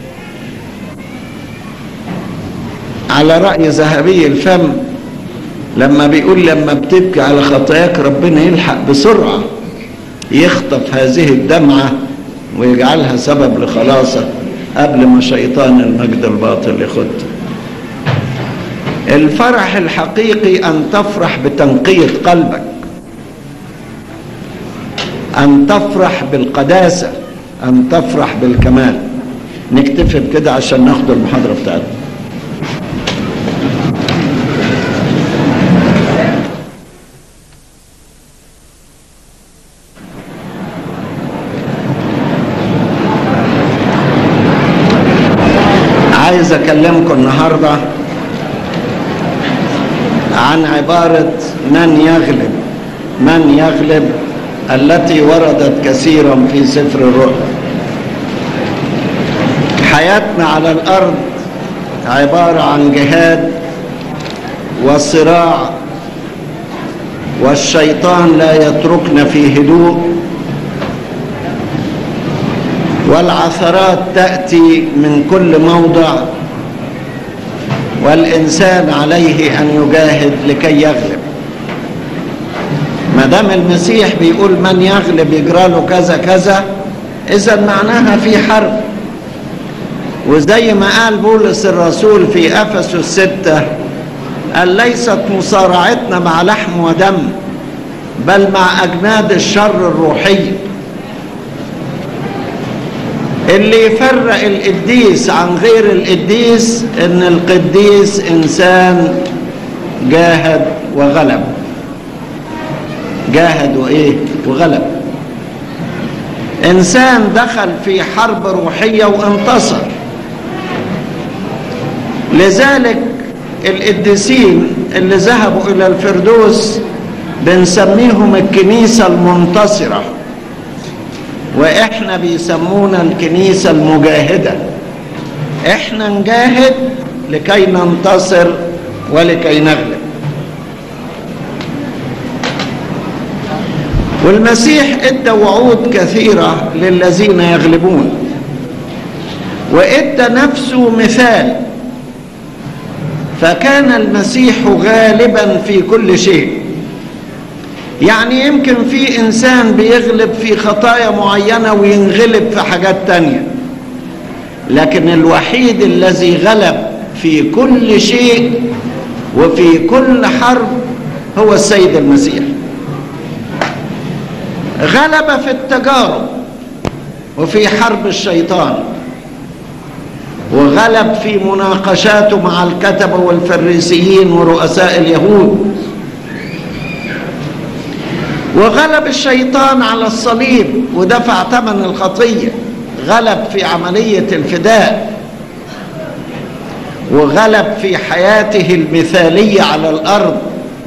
على رأي ذهبي الفم لما بيقول لما بتبكي على خطاياك ربنا يلحق بسرعة يخطف هذه الدمعة ويجعلها سبب لخلاصك قبل ما شيطان المجد الباطل ياخدها الفرح الحقيقي أن تفرح بتنقية قلبك أن تفرح بالقداسة أن تفرح بالكمال نكتفي بكده عشان ناخد المحاضرة بتاعتنا عايز أكلمكم النهاردة عن عبارة من يغلب من يغلب التي وردت كثيرا في سفر الرؤيا حياتنا على الارض عباره عن جهاد وصراع والشيطان لا يتركنا في هدوء والعثرات تاتي من كل موضع والانسان عليه ان يجاهد لكي يغلب ما دام المسيح بيقول من يغلب يجرى له كذا كذا اذا معناها في حرب وزي ما قال بولس الرسول في افسس الستة قال ليست مصارعتنا مع لحم ودم بل مع اجناد الشر الروحي اللي يفرق القديس عن غير القديس ان القديس انسان جاهد وغلب جاهد وايه وغلب انسان دخل في حرب روحيه وانتصر لذلك القديسين اللي ذهبوا الى الفردوس بنسميهم الكنيسه المنتصره واحنا بيسمونا الكنيسه المجاهده احنا نجاهد لكي ننتصر ولكي نغلب والمسيح ادى وعود كثيره للذين يغلبون وادى نفسه مثال فكان المسيح غالبا في كل شيء يعني يمكن في انسان بيغلب في خطايا معينه وينغلب في حاجات تانيه لكن الوحيد الذي غلب في كل شيء وفي كل حرب هو السيد المسيح غلب في التجارب وفي حرب الشيطان وغلب في مناقشاته مع الكتبه والفريسيين ورؤساء اليهود وغلب الشيطان على الصليب ودفع ثمن الخطيه غلب في عمليه الفداء وغلب في حياته المثاليه على الارض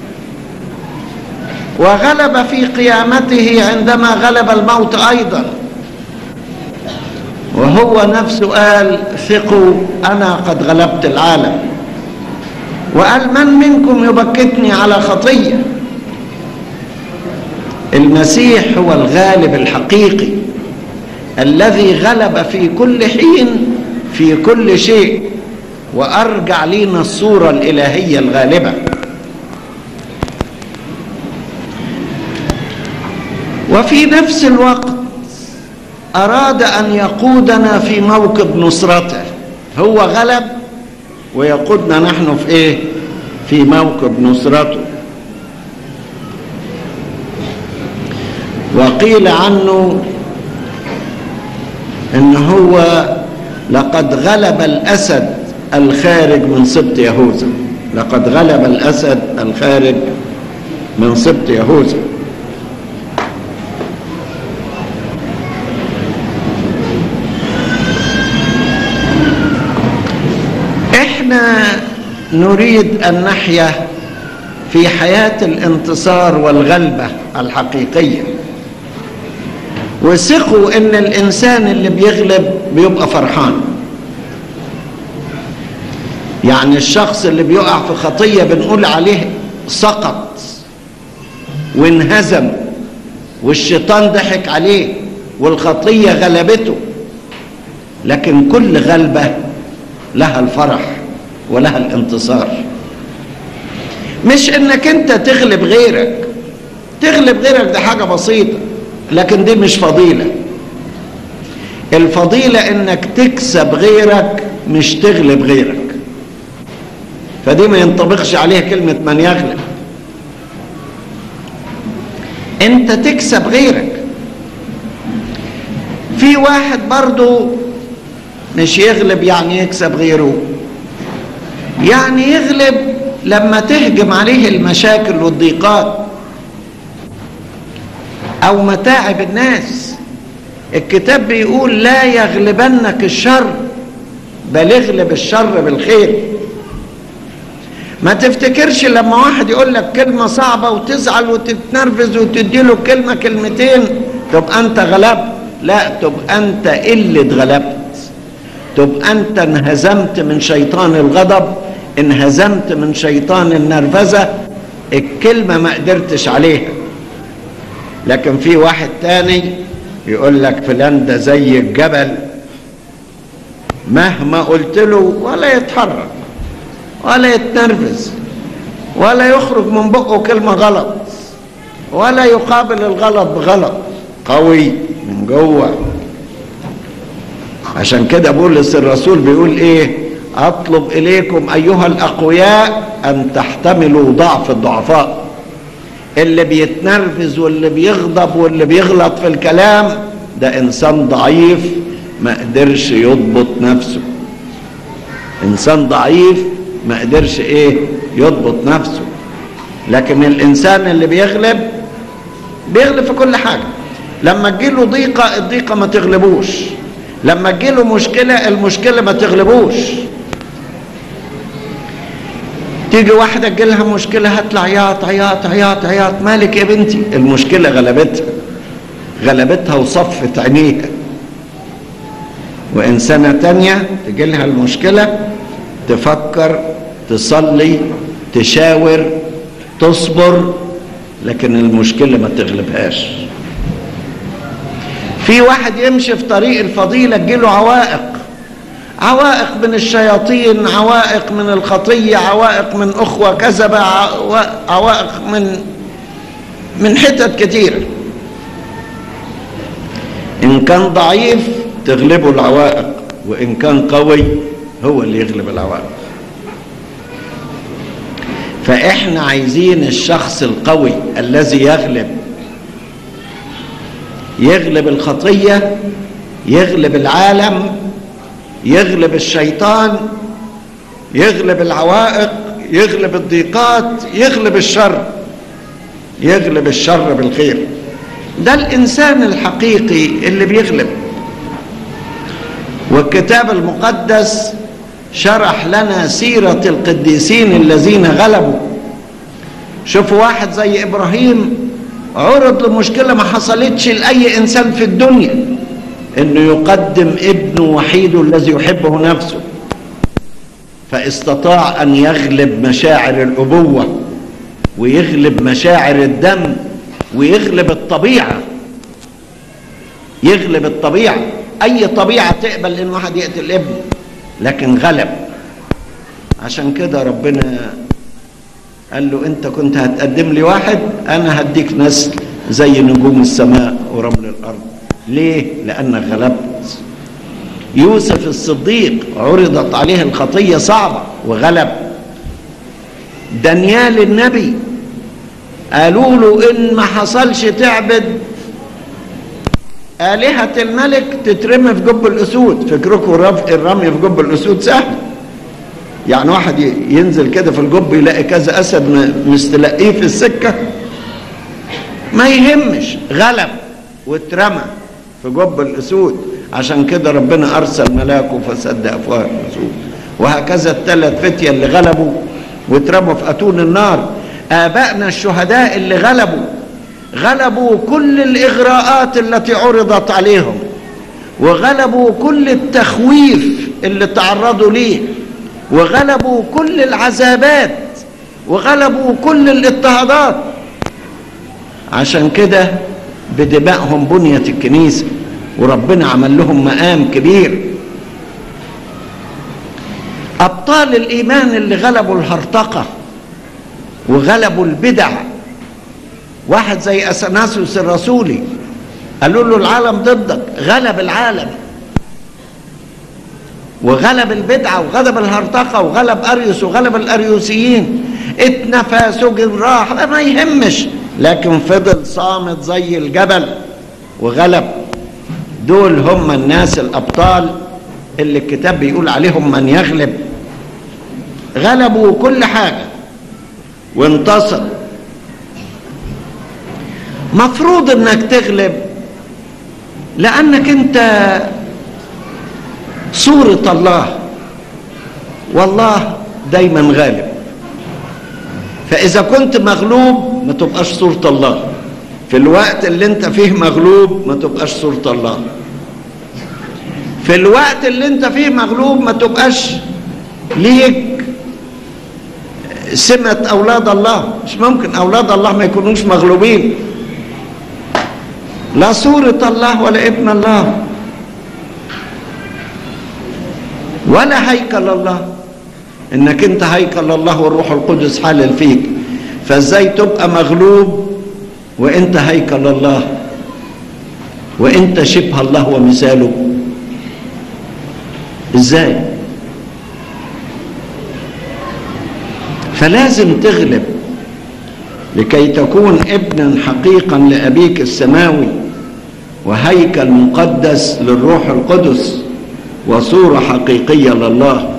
وغلب في قيامته عندما غلب الموت ايضا وهو نفسه قال ثقوا انا قد غلبت العالم وقال من منكم يبكتني على خطيه المسيح هو الغالب الحقيقي الذي غلب في كل حين في كل شيء وارجع لنا الصوره الالهيه الغالبه وفي نفس الوقت اراد ان يقودنا في موكب نصرته هو غلب ويقودنا نحن في ايه في موكب نصرته وقيل عنه ان هو لقد غلب الاسد الخارج من سبط يهوذا لقد غلب الاسد الخارج من سبط يهوذا احنا نريد ان نحيا في حياه الانتصار والغلبه الحقيقيه وثقوا ان الانسان اللي بيغلب بيبقى فرحان يعني الشخص اللي بيقع في خطيه بنقول عليه سقط وانهزم والشيطان ضحك عليه والخطيه غلبته لكن كل غلبه لها الفرح ولها الانتصار مش انك انت تغلب غيرك تغلب غيرك دي حاجه بسيطه لكن دي مش فضيله الفضيله انك تكسب غيرك مش تغلب غيرك فدي ما ينطبقش عليها كلمه من يغلب انت تكسب غيرك في واحد برضو مش يغلب يعني يكسب غيره يعني يغلب لما تهجم عليه المشاكل والضيقات او متاعب الناس الكتاب بيقول لا يغلبنك الشر بل اغلب الشر بالخير ما تفتكرش لما واحد يقول لك كلمة صعبة وتزعل وتتنرفز وتديله كلمة كلمتين تبقى انت غلبت لا تبقى انت اللي اتغلبت تبقى انت انهزمت من شيطان الغضب انهزمت من شيطان النرفزة الكلمة ما قدرتش عليها لكن في واحد تاني يقول لك فلان ده زي الجبل مهما قلت له ولا يتحرك ولا يتنرفز ولا يخرج من بقه كلمة غلط ولا يقابل الغلط بغلط قوي من جوه عشان كده بولس الرسول بيقول ايه اطلب اليكم ايها الاقوياء ان تحتملوا ضعف الضعفاء اللي بيتنرفز واللي بيغضب واللي بيغلط في الكلام ده انسان ضعيف ما قدرش يضبط نفسه انسان ضعيف ما قدرش ايه يضبط نفسه لكن الانسان اللي بيغلب بيغلب في كل حاجه لما تجيله ضيقه الضيقه ما تغلبوش لما تجيله مشكله المشكله ما تغلبوش تيجي واحدة تجيلها مشكلة هتطلع عياط عياط عياط عياط مالك يا بنتي المشكلة غلبتها غلبتها وصفت عينيها وإنسانة تانية تجيلها المشكلة تفكر تصلي تشاور تصبر لكن المشكلة ما تغلبهاش في واحد يمشي في طريق الفضيلة تجيله عوائق عوائق من الشياطين عوائق من الخطية عوائق من أخوة كذبة عوائق من من حتت كتيرة إن كان ضعيف تغلبه العوائق وإن كان قوي هو اللي يغلب العوائق فإحنا عايزين الشخص القوي الذي يغلب يغلب الخطية يغلب العالم يغلب الشيطان يغلب العوائق يغلب الضيقات يغلب الشر يغلب الشر بالخير ده الانسان الحقيقي اللي بيغلب والكتاب المقدس شرح لنا سيره القديسين الذين غلبوا شوفوا واحد زي ابراهيم عرض لمشكله ما حصلتش لاي انسان في الدنيا انه يقدم ابنه وحيده الذي يحبه نفسه فاستطاع ان يغلب مشاعر الابوه ويغلب مشاعر الدم ويغلب الطبيعه يغلب الطبيعه اي طبيعه تقبل ان واحد يقتل ابنه لكن غلب عشان كده ربنا قال له انت كنت هتقدم لي واحد انا هديك نسل زي نجوم السماء ورمل الارض ليه لانك غلبت يوسف الصديق عرضت عليه الخطيه صعبه وغلب دانيال النبي قالوا له ان ما حصلش تعبد آلهة الملك تترمي في جب الأسود فكركم الرمي في جب الأسود سهل يعني واحد ينزل كده في الجب يلاقي كذا أسد مستلقيه في السكة ما يهمش غلب واترمى في جب الأسود عشان كده ربنا أرسل ملاكه فسد أفواه الأسود وهكذا الثلاث فتية اللي غلبوا واترموا في أتون النار آبائنا الشهداء اللي غلبوا غلبوا كل الإغراءات التي عرضت عليهم وغلبوا كل التخويف اللي تعرضوا ليه وغلبوا كل العذابات وغلبوا كل الاضطهادات عشان كده بدمائهم بنيت الكنيسة وربنا عمل لهم مقام كبير أبطال الإيمان اللي غلبوا الهرطقة وغلبوا البدع واحد زي أثناسيوس الرسولي قالوا له العالم ضدك غلب العالم وغلب البدعة وغلب الهرطقة وغلب أريوس وغلب الأريوسيين اتنفى سجن راح ما يهمش لكن فضل صامت زي الجبل وغلب دول هم الناس الأبطال اللي الكتاب بيقول عليهم من يغلب غلبوا كل حاجة وانتصروا مفروض انك تغلب لانك انت صورة الله والله دايما غالب فاذا كنت مغلوب ما تبقاش صورة الله في الوقت اللي انت فيه مغلوب ما تبقاش صورة الله في الوقت اللي انت فيه مغلوب ما تبقاش ليك سمة أولاد الله مش ممكن أولاد الله ما يكونوش مغلوبين لا صورة الله ولا ابن الله ولا هيكل الله انك انت هيكل الله والروح القدس حالل فيك فازاي تبقى مغلوب وانت هيكل الله وانت شبه الله ومثاله ازاي فلازم تغلب لكي تكون ابنا حقيقا لابيك السماوي وهيكل مقدس للروح القدس وصورة حقيقية لله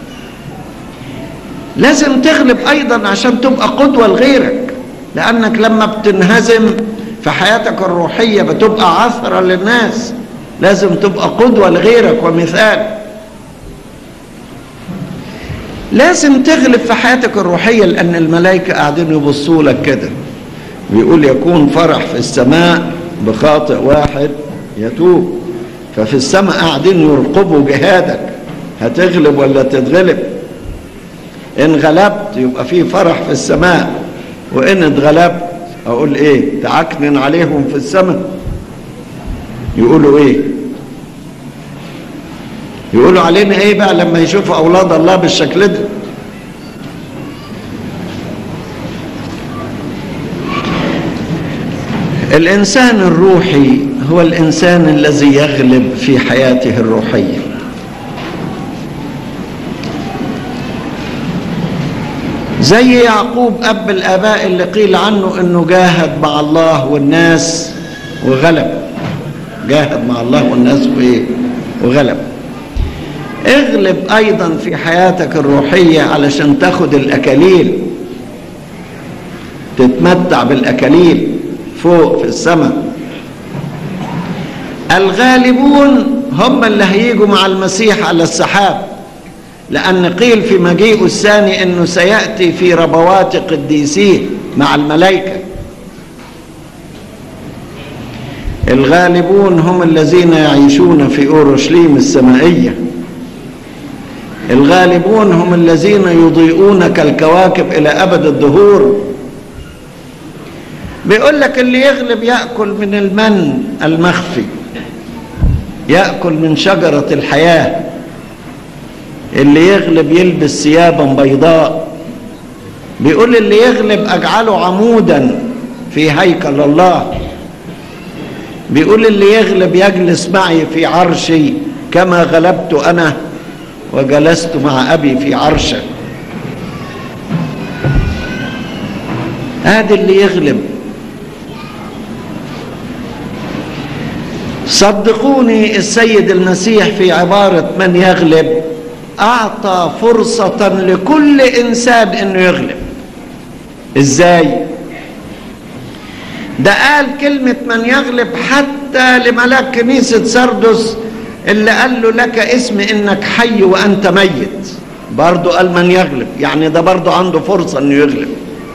لازم تغلب أيضا عشان تبقى قدوة لغيرك لأنك لما بتنهزم في حياتك الروحية بتبقى عثرة للناس لازم تبقى قدوة لغيرك ومثال لازم تغلب في حياتك الروحية لأن الملائكة قاعدين يبصوا لك كده بيقول يكون فرح في السماء بخاطئ واحد يتوب ففي السماء قاعدين يرقبوا جهادك هتغلب ولا تتغلب ان غلبت يبقى في فرح في السماء وان اتغلبت اقول ايه تعكنن عليهم في السماء يقولوا ايه يقولوا علينا ايه بقى لما يشوفوا اولاد الله بالشكل ده الانسان الروحي هو الانسان الذي يغلب في حياته الروحيه زي يعقوب اب الاباء اللي قيل عنه انه جاهد مع الله والناس وغلب جاهد مع الله والناس وايه وغلب اغلب ايضا في حياتك الروحيه علشان تاخد الاكاليل تتمتع بالاكاليل فوق في السماء الغالبون هم اللي هيجوا مع المسيح على السحاب لأن قيل في مجيئه الثاني أنه سيأتي في ربوات قديسيه مع الملائكة الغالبون هم الذين يعيشون في أورشليم السمائية الغالبون هم الذين يضيئون كالكواكب إلى أبد الدهور بيقول لك اللي يغلب يأكل من المن المخفي يأكل من شجرة الحياة اللي يغلب يلبس ثيابا بيضاء بيقول اللي يغلب أجعله عمودا في هيكل الله بيقول اللي يغلب يجلس معي في عرشي كما غلبت أنا وجلست مع أبي في عرشه هذا اللي يغلب صدقوني السيد المسيح في عبارة من يغلب أعطى فرصة لكل إنسان إنه يغلب إزاي؟ ده قال كلمة من يغلب حتى لملاك كنيسة سردس اللي قال له لك اسم إنك حي وأنت ميت برضه قال من يغلب يعني ده برضه عنده فرصة إنه يغلب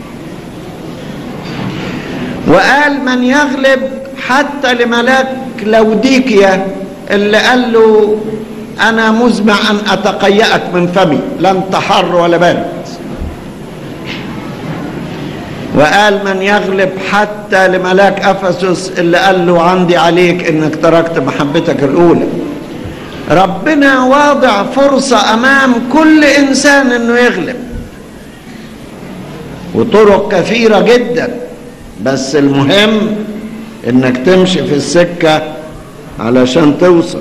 وقال من يغلب حتى لملاك لوديكيا اللي قال له أنا مزمع أن أتقيأك من فمي لن تحر ولا بارد وقال من يغلب حتى لملاك أفسس اللي قال له عندي عليك إنك تركت محبتك الأولى ربنا واضع فرصة أمام كل إنسان إنه يغلب وطرق كثيرة جدا بس المهم إنك تمشي في السكة علشان توصل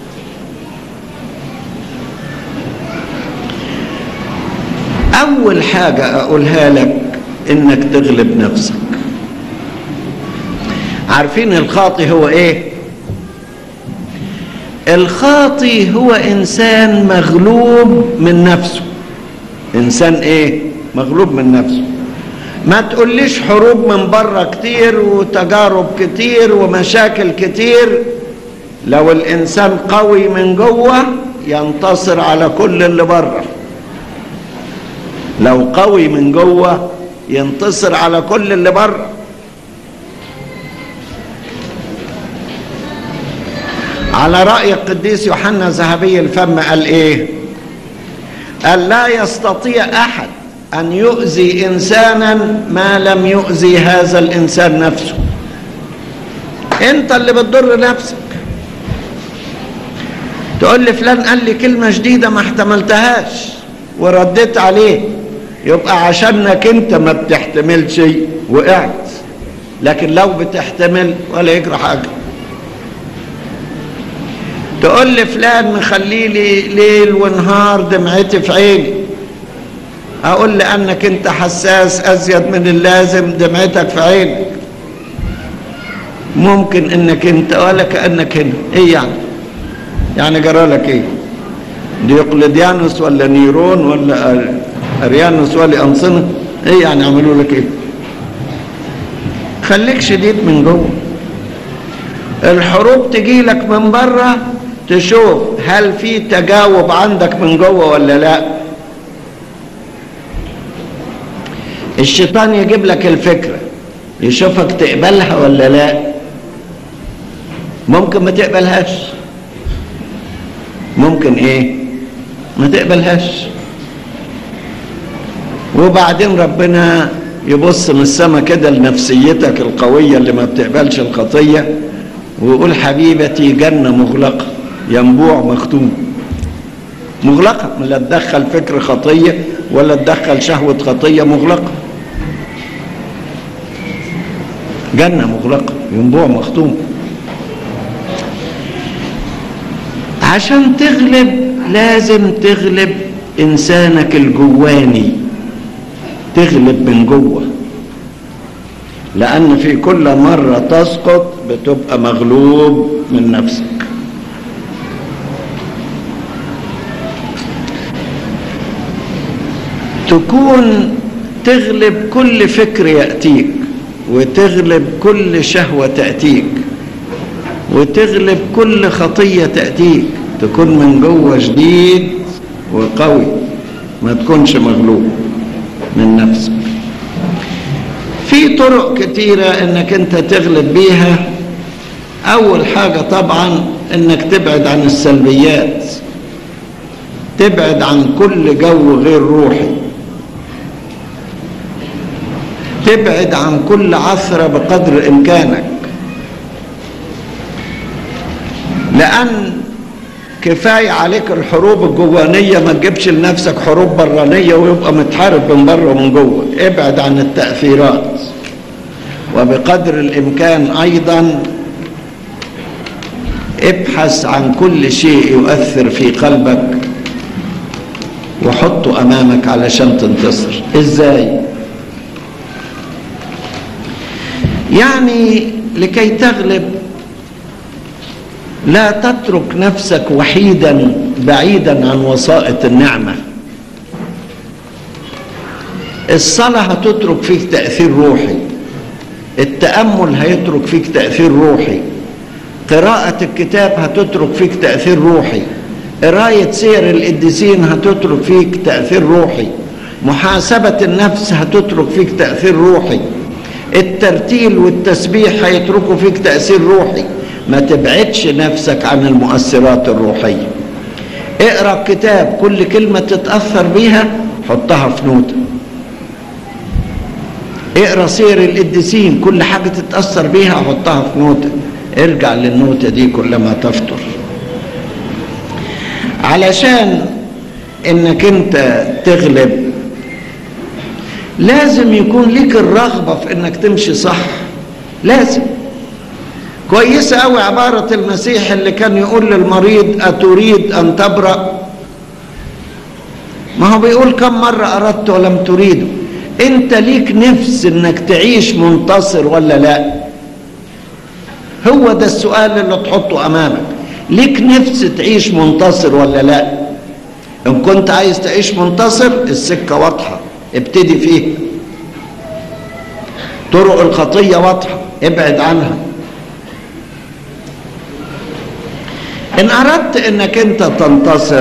أول حاجة أقولها لك إنك تغلب نفسك عارفين الخاطي هو إيه؟ الخاطي هو إنسان مغلوب من نفسه إنسان إيه؟ مغلوب من نفسه ما تقوليش حروب من بره كتير وتجارب كتير ومشاكل كتير لو الإنسان قوي من جوه ينتصر على كل اللي بره لو قوي من جوه ينتصر على كل اللي بره على رأي القديس يوحنا ذهبي الفم قال ايه قال لا يستطيع احد ان يؤذي انسانا ما لم يؤذي هذا الانسان نفسه انت اللي بتضر نفسك تقول لي فلان قال لي كلمة جديدة ما احتملتهاش ورديت عليه يبقى عشانك انت ما بتحتملش وقعت لكن لو بتحتمل ولا يجرى حاجة تقول لي فلان مخلي لي ليل ونهار دمعتي في عيني اقول لانك انت حساس ازيد من اللازم دمعتك في عينك ممكن انك انت ولا كانك هنا ايه يعني يعني جرى لك ايه ديوقليديانوس ولا نيرون ولا اريانوس ولا انصنه ايه يعني عملوا لك ايه خليك شديد من جوه الحروب تجي لك من بره تشوف هل في تجاوب عندك من جوه ولا لا الشيطان يجيب لك الفكره يشوفك تقبلها ولا لا ممكن ما تقبلهاش ممكن ايه ما تقبلهاش وبعدين ربنا يبص من السما كده لنفسيتك القوية اللي ما بتقبلش الخطية ويقول حبيبتي جنة مغلقة ينبوع مختوم مغلقة لا تدخل فكر خطية ولا تدخل شهوة خطية مغلقة جنة مغلقة ينبوع مختوم عشان تغلب لازم تغلب إنسانك الجواني تغلب من جوه لأن في كل مرة تسقط بتبقى مغلوب من نفسك تكون تغلب كل فكر يأتيك وتغلب كل شهوة تأتيك وتغلب كل خطية تأتيك تكون من جوه شديد وقوي ما تكونش مغلوب من نفسك في طرق كتيرة انك انت تغلب بيها اول حاجة طبعا انك تبعد عن السلبيات تبعد عن كل جو غير روحي تبعد عن كل عثرة بقدر إمكانك لأن كفاية عليك الحروب الجوانية ما تجيبش لنفسك حروب برانية ويبقى متحارب من بره ومن جوه ابعد عن التأثيرات وبقدر الإمكان أيضا ابحث عن كل شيء يؤثر في قلبك وحطه أمامك علشان تنتصر إزاي؟ يعني لكي تغلب لا تترك نفسك وحيدا بعيدا عن وسائط النعمه الصلاه هتترك فيك تاثير روحي التامل هيترك فيك تاثير روحي قراءه الكتاب هتترك فيك تاثير روحي قرايه سير القديسين هتترك فيك تاثير روحي محاسبه النفس هتترك فيك تاثير روحي الترتيل والتسبيح هيتركوا فيك تأثير روحي ما تبعدش نفسك عن المؤثرات الروحية اقرأ كتاب كل كلمة تتأثر بيها حطها في نوتة اقرأ سير القديسين كل حاجة تتأثر بيها حطها في نوتة ارجع للنوتة دي كلما تفطر علشان انك انت تغلب لازم يكون ليك الرغبة في انك تمشي صح لازم كويسة قوي عبارة المسيح اللي كان يقول للمريض أتريد أن تبرأ ما هو بيقول كم مرة أردت ولم تريده أنت ليك نفس أنك تعيش منتصر ولا لا هو ده السؤال اللي تحطه أمامك ليك نفس تعيش منتصر ولا لا إن كنت عايز تعيش منتصر السكة واضحة ابتدي فيها طرق الخطية واضحة ابعد عنها إن أردت أنك أنت تنتصر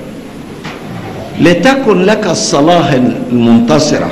لتكن لك الصلاة المنتصرة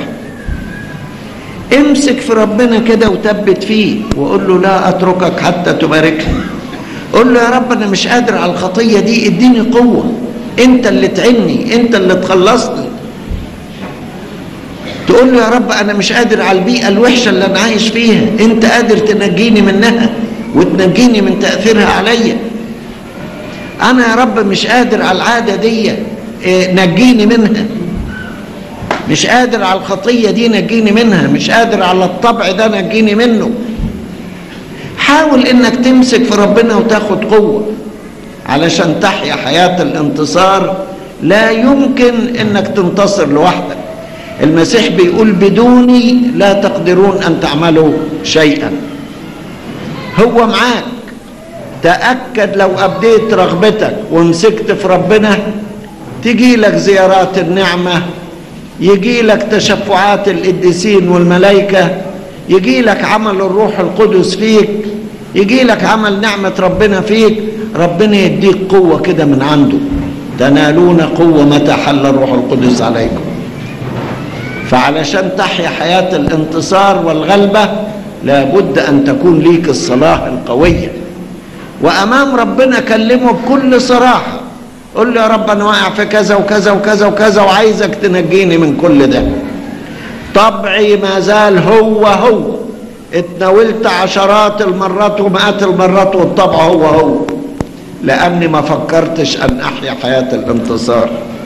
امسك في ربنا كده وثبت فيه وقول له لا أتركك حتى تباركني قول له يا رب أنا مش قادر على الخطية دي اديني قوة أنت اللي تعني أنت اللي تخلصني تقول له يا رب أنا مش قادر على البيئة الوحشة اللي أنا عايش فيها أنت قادر تنجيني منها وتنجيني من تأثيرها عليا انا يا رب مش قادر على العاده دي نجيني منها مش قادر على الخطيه دي نجيني منها مش قادر على الطبع ده نجيني منه حاول انك تمسك في ربنا وتاخد قوه علشان تحيا حياه الانتصار لا يمكن انك تنتصر لوحدك المسيح بيقول بدوني لا تقدرون ان تعملوا شيئا هو معاك تأكد لو أبديت رغبتك ومسكت في ربنا تجي لك زيارات النعمة يجي لك تشفعات القديسين والملائكة يجي لك عمل الروح القدس فيك يجي لك عمل نعمة ربنا فيك ربنا يديك قوة كده من عنده تنالون قوة متى حل الروح القدس عليكم فعلشان تحيا حياة الانتصار والغلبة لابد أن تكون ليك الصلاة القوية وأمام ربنا كلمه بكل صراحة قل له يا رب أنا واقع في كذا وكذا وكذا وكذا وعايزك تنجيني من كل ده طبعي ما زال هو هو اتناولت عشرات المرات ومئات المرات والطبع هو هو لأني ما فكرتش أن أحيا حياة الانتصار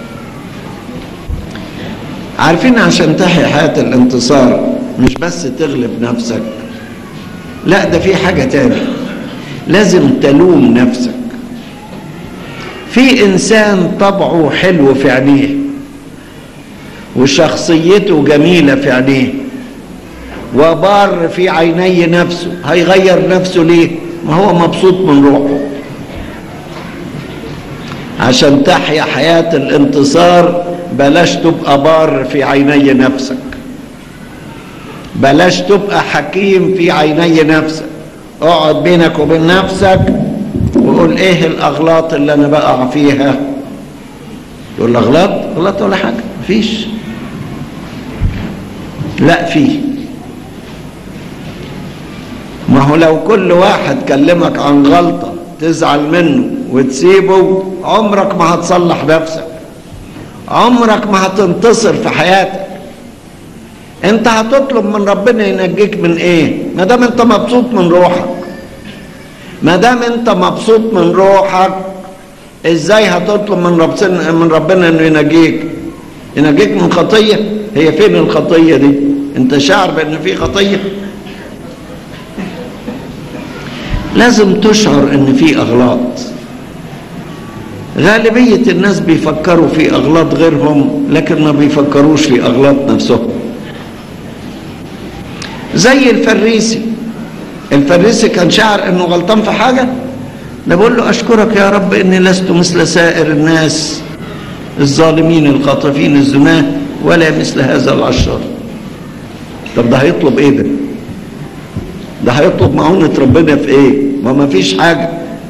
عارفين عشان تحيا حياة الانتصار مش بس تغلب نفسك لا ده في حاجة تاني لازم تلوم نفسك في إنسان طبعه حلو في عينيه وشخصيته جميلة في عينيه وبار في عيني نفسه هيغير نفسه ليه ما هو مبسوط من روحه عشان تحيا حياة الانتصار بلاش تبقى بار في عيني نفسك بلاش تبقى حكيم في عيني نفسك اقعد بينك وبين نفسك وقول ايه الاغلاط اللي انا بقع فيها تقول اغلاط اغلاط ولا حاجه مفيش لا فيه ما هو لو كل واحد كلمك عن غلطه تزعل منه وتسيبه عمرك ما هتصلح نفسك عمرك ما هتنتصر في حياتك انت هتطلب من ربنا ينجيك من ايه ما دام انت مبسوط من روحك ما دام انت مبسوط من روحك ازاي هتطلب من ربنا من ربنا انه ينجيك ينجيك من خطيه هي فين الخطيه دي انت شعر بان في خطيه لازم تشعر ان في اغلاط غالبية الناس بيفكروا في أغلاط غيرهم لكن ما بيفكروش في أغلاط نفسهم زي الفريسي الفريسي كان شعر انه غلطان في حاجة ده بقول له أشكرك يا رب إني لست مثل سائر الناس الظالمين الخاطفين الزناه ولا مثل هذا العشار طب ده هيطلب ايه ده ده هيطلب معونة ربنا في ايه ما ما فيش حاجة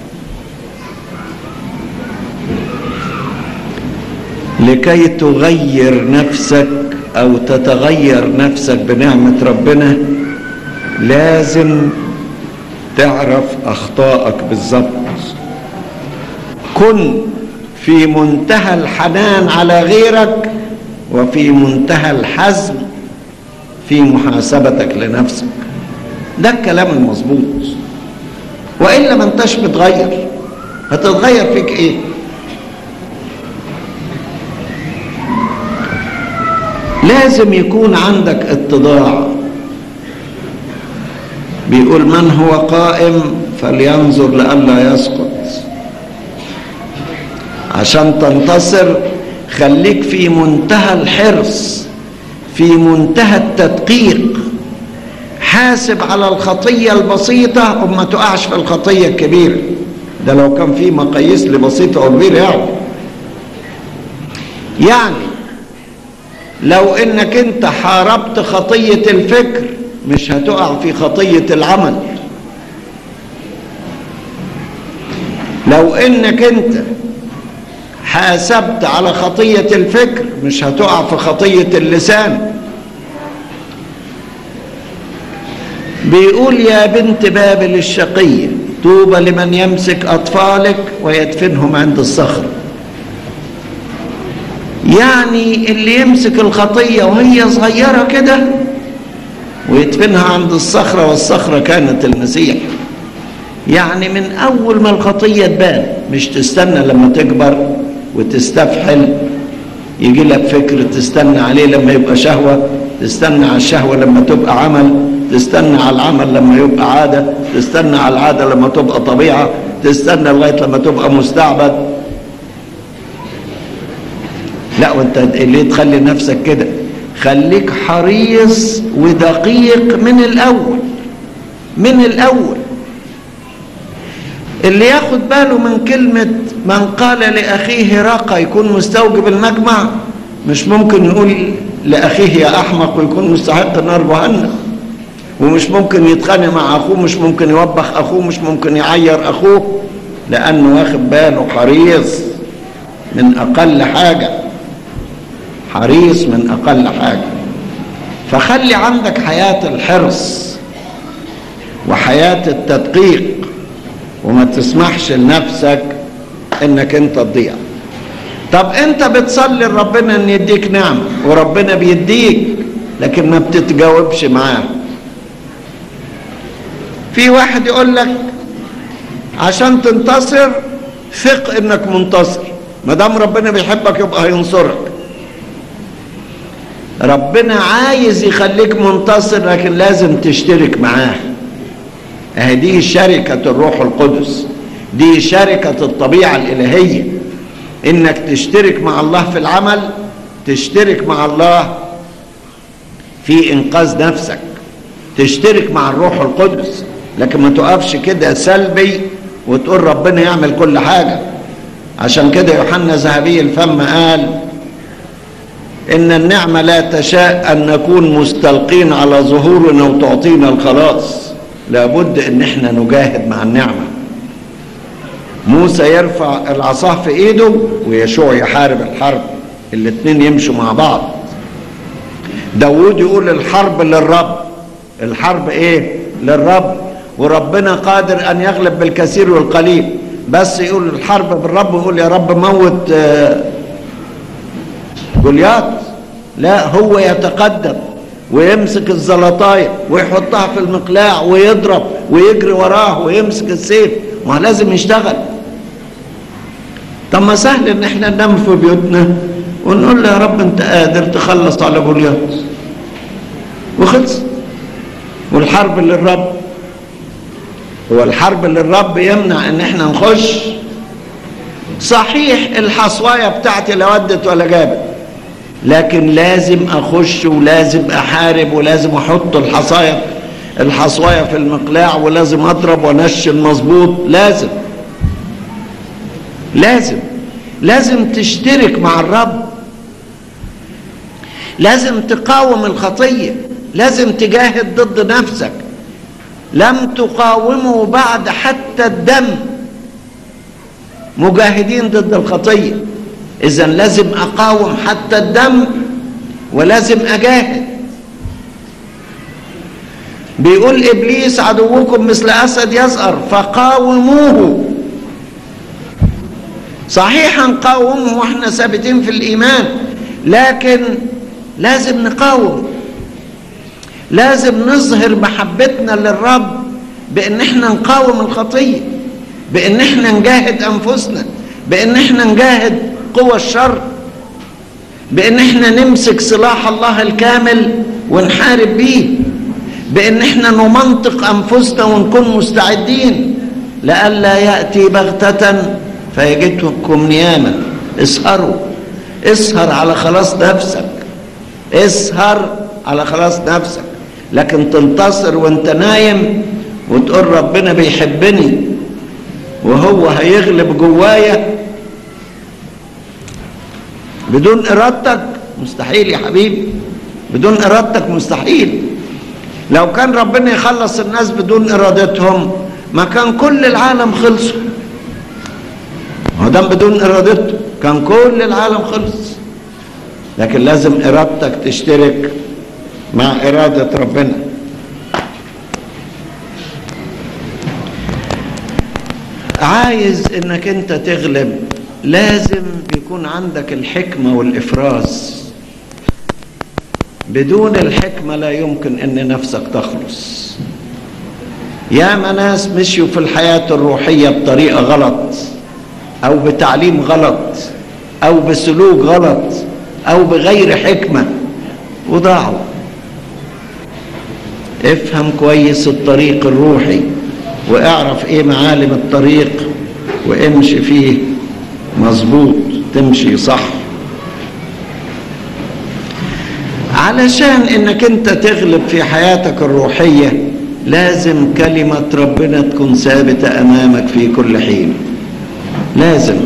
لكي تغير نفسك او تتغير نفسك بنعمة ربنا لازم تعرف اخطائك بالظبط كن في منتهى الحنان على غيرك وفي منتهى الحزم في محاسبتك لنفسك ده الكلام المظبوط والا ما انتش بتغير هتتغير فيك ايه لازم يكون عندك اتضاع بيقول من هو قائم فلينظر لئلا يسقط عشان تنتصر خليك في منتهى الحرص في منتهى التدقيق حاسب على الخطية البسيطة وما تقعش في الخطية الكبيرة ده لو كان في مقاييس لبسيطة أو كبيرة يعني يعني لو انك انت حاربت خطية الفكر مش هتقع في خطية العمل لو انك انت حاسبت على خطية الفكر مش هتقع في خطية اللسان بيقول يا بنت بابل الشقية طوبى لمن يمسك أطفالك ويدفنهم عند الصخر يعني اللي يمسك الخطية وهي صغيرة كده ويدفنها عند الصخرة والصخرة كانت المسيح يعني من أول ما الخطية تبان مش تستنى لما تكبر وتستفحل يجي لك فكر تستنى عليه لما يبقى شهوة تستنى على الشهوة لما تبقى عمل تستنى على العمل لما يبقى عادة تستنى على العادة لما تبقى طبيعة تستنى لغاية لما تبقى مستعبد لا وانت ليه تخلي نفسك كده خليك حريص ودقيق من الاول من الاول اللي ياخد باله من كلمة من قال لأخيه رقى يكون مستوجب المجمع مش ممكن يقول لأخيه يا أحمق ويكون مستحق نار جهنم ومش ممكن يتخانق مع أخوه مش ممكن يوبخ أخوه مش ممكن يعير أخوه لأنه واخد باله حريص من أقل حاجة حريص من أقل حاجة فخلي عندك حياة الحرص وحياة التدقيق وما تسمحش لنفسك انك انت تضيع طب انت بتصلي لربنا ان يديك نعمة وربنا بيديك لكن ما بتتجاوبش معاه في واحد يقول لك عشان تنتصر ثق انك منتصر ما دام ربنا بيحبك يبقى هينصرك ربنا عايز يخليك منتصر لكن لازم تشترك معاه اهي دي شركة الروح القدس دي شركة الطبيعة الإلهية إنك تشترك مع الله في العمل تشترك مع الله في إنقاذ نفسك تشترك مع الروح القدس لكن ما تقفش كده سلبي وتقول ربنا يعمل كل حاجة عشان كده يوحنا ذهبي الفم قال إن النعمة لا تشاء أن نكون مستلقين على ظهورنا وتعطينا الخلاص لابد ان احنا نجاهد مع النعمه موسى يرفع العصا في ايده ويشوع يحارب الحرب الاثنين يمشوا مع بعض داود يقول الحرب للرب الحرب ايه للرب وربنا قادر ان يغلب بالكثير والقليل بس يقول الحرب بالرب ويقول يا رب موت جولياط لا هو يتقدم ويمسك الزلطاية ويحطها في المقلاع ويضرب ويجري وراه ويمسك السيف ما لازم يشتغل طب ما سهل ان احنا ننام في بيوتنا ونقول له يا رب انت قادر تخلص على جولياط وخلص والحرب للرب هو الحرب للرب يمنع ان احنا نخش صحيح الحصوايه بتاعتي لا ودت ولا جابت لكن لازم اخش ولازم احارب ولازم احط الحصايه الحصوايه في المقلاع ولازم اضرب وانشن مظبوط لازم لازم لازم تشترك مع الرب لازم تقاوم الخطيه لازم تجاهد ضد نفسك لم تقاوموا بعد حتى الدم مجاهدين ضد الخطيه اذا لازم اقاوم حتى الدم ولازم اجاهد بيقول ابليس عدوكم مثل اسد يزأر فقاوموه صحيح نقاومه واحنا ثابتين في الايمان لكن لازم نقاوم لازم نظهر محبتنا للرب بان احنا نقاوم الخطيه بان احنا نجاهد انفسنا بان احنا نجاهد قوى الشر بان احنا نمسك سلاح الله الكامل ونحارب بيه بان احنا نمنطق انفسنا ونكون مستعدين لئلا ياتي بغته فيجدكم نياما اسهروا اسهر على خلاص نفسك اسهر على خلاص نفسك لكن تنتصر وانت نايم وتقول ربنا بيحبني وهو هيغلب جوايا بدون ارادتك مستحيل يا حبيبي بدون ارادتك مستحيل لو كان ربنا يخلص الناس بدون ارادتهم ما كان كل العالم خلصوا ما دام بدون ارادته كان كل العالم خلص لكن لازم ارادتك تشترك مع اراده ربنا عايز انك انت تغلب لازم يكون عندك الحكمه والافراز بدون الحكمه لا يمكن ان نفسك تخلص يا ناس مشيوا في الحياه الروحيه بطريقه غلط او بتعليم غلط او بسلوك غلط او بغير حكمه وضاعوا افهم كويس الطريق الروحي واعرف ايه معالم الطريق وامشي فيه مظبوط تمشي صح علشان انك انت تغلب في حياتك الروحيه لازم كلمة ربنا تكون ثابتة أمامك في كل حين لازم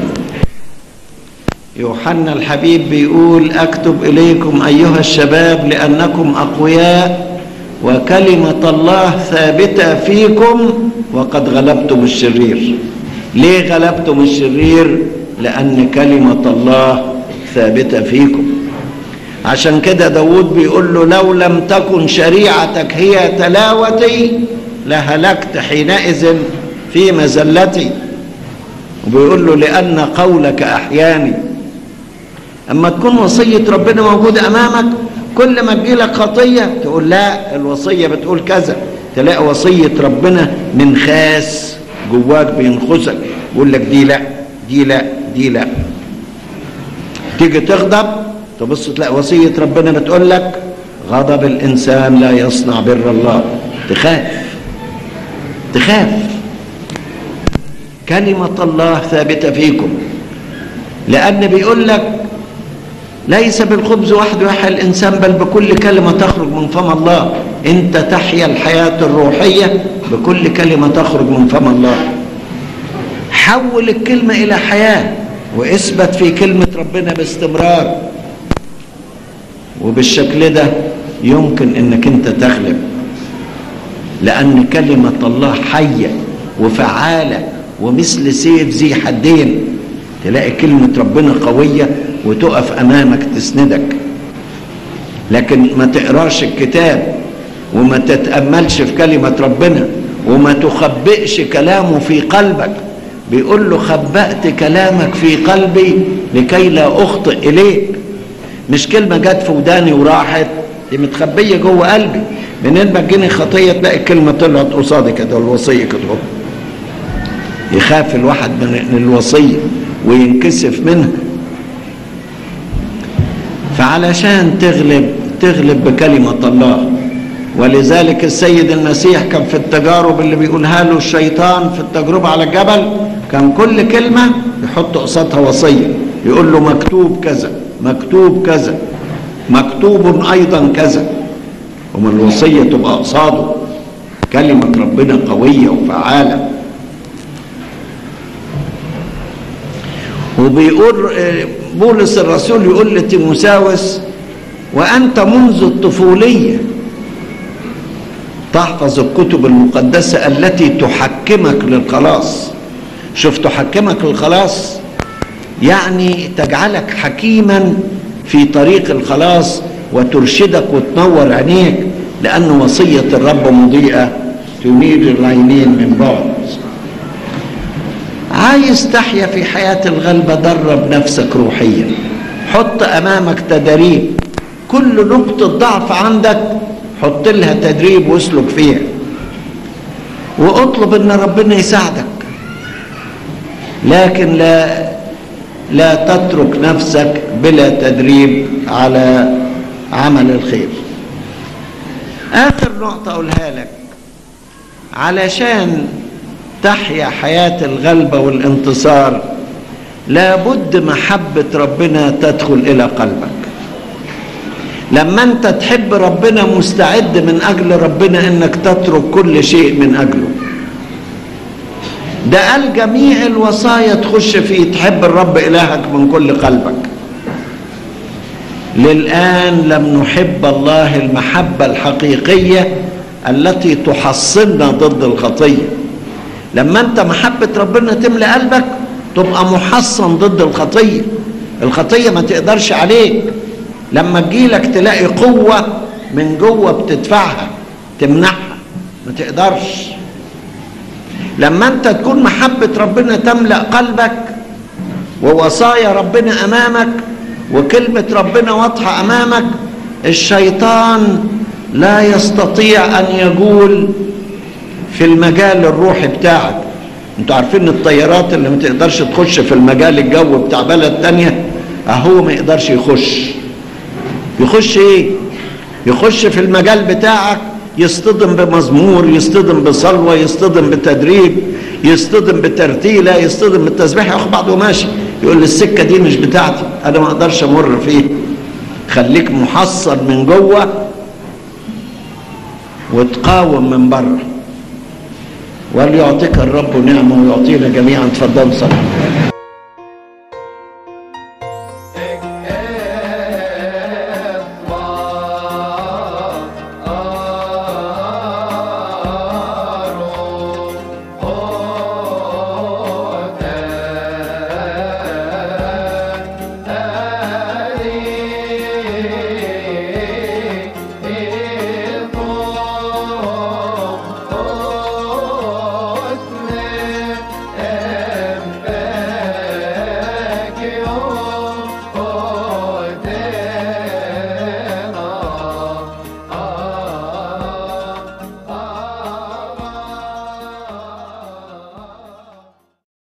يوحنا الحبيب بيقول أكتب إليكم أيها الشباب لأنكم أقوياء وكلمة الله ثابتة فيكم وقد غلبتم الشرير ليه غلبتم الشرير لأن كلمة الله ثابتة فيكم عشان كده داود بيقول له لو لم تكن شريعتك هي تلاوتي لهلكت حينئذ في مزلتي وبيقول له لأن قولك أحياني أما تكون وصية ربنا موجودة أمامك كل ما تجيلك خطية تقول لا الوصية بتقول كذا تلاقي وصية ربنا من خاس جواك بينخسك يقول لك دي لا دي لا دي لا تيجي تغضب تبص تلاقي وصية ربنا بتقول لك غضب الإنسان لا يصنع بر الله تخاف تخاف كلمة الله ثابتة فيكم لأن بيقول لك ليس بالخبز وحده يحيى الإنسان بل بكل كلمة تخرج من فم الله أنت تحيا الحياة الروحية بكل كلمة تخرج من فم الله حول الكلمة إلى حياة واثبت في كلمة ربنا باستمرار وبالشكل ده يمكن انك انت تغلب لان كلمة الله حية وفعالة ومثل سيف ذي حدين تلاقي كلمة ربنا قوية وتقف امامك تسندك لكن ما تقراش الكتاب وما تتأملش في كلمة ربنا وما تخبئش كلامه في قلبك بيقول له خبأت كلامك في قلبي لكي لا أخطئ إليك مش كلمة جت في وداني وراحت دي متخبية جوه قلبي منين ما تجيني خطية تلاقي الكلمة طلعت قصادي كده الوصية كده يخاف الواحد من الوصية وينكسف منها فعلشان تغلب تغلب بكلمة الله ولذلك السيد المسيح كان في التجارب اللي بيقولها له الشيطان في التجربة على الجبل كان كل كلمة يحط قصادها وصية يقول له مكتوب كذا مكتوب كذا مكتوب أيضا كذا ومن الوصية تبقى قصاده كلمة ربنا قوية وفعالة وبيقول بولس الرسول يقول لتيموساوس وأنت منذ الطفولية تحفظ الكتب المقدسة التي تحكمك للخلاص شوف تحكمك للخلاص يعني تجعلك حكيما في طريق الخلاص وترشدك وتنور عينيك لأن وصية الرب مضيئة تنير العينين من بعد عايز تحيا في حياة الغلبة درب نفسك روحيا حط أمامك تدريب كل نقطة ضعف عندك حط لها تدريب واسلك فيها واطلب ان ربنا يساعدك لكن لا لا تترك نفسك بلا تدريب على عمل الخير اخر نقطة اقولها لك علشان تحيا حياة الغلبة والانتصار لابد محبة ربنا تدخل الى قلبك لما انت تحب ربنا مستعد من اجل ربنا انك تترك كل شيء من اجله ده قال جميع الوصايا تخش فيه تحب الرب الهك من كل قلبك للان لم نحب الله المحبه الحقيقيه التي تحصننا ضد الخطيه لما انت محبه ربنا تملى قلبك تبقى محصن ضد الخطيه الخطيه ما تقدرش عليك لما تجيلك تلاقي قوة من جوه بتدفعها تمنعها ما تقدرش لما انت تكون محبة ربنا تملأ قلبك ووصايا ربنا أمامك وكلمة ربنا واضحة أمامك الشيطان لا يستطيع أن يقول في المجال الروحي بتاعك انتوا عارفين الطيارات اللي ما تقدرش تخش في المجال الجو بتاع بلد تانية اهو ما يقدرش يخش يخش ايه يخش في المجال بتاعك يصطدم بمزمور يصطدم بصلوة يصطدم بتدريب يصطدم بترتيلة يصطدم بالتسبيح ياخد بعضه ماشي يقول لي السكة دي مش بتاعتي أنا ما أقدرش أمر فيه خليك محصن من جوه وتقاوم من بره وليعطيك الرب نعمة ويعطينا جميعا تفضلوا صلوا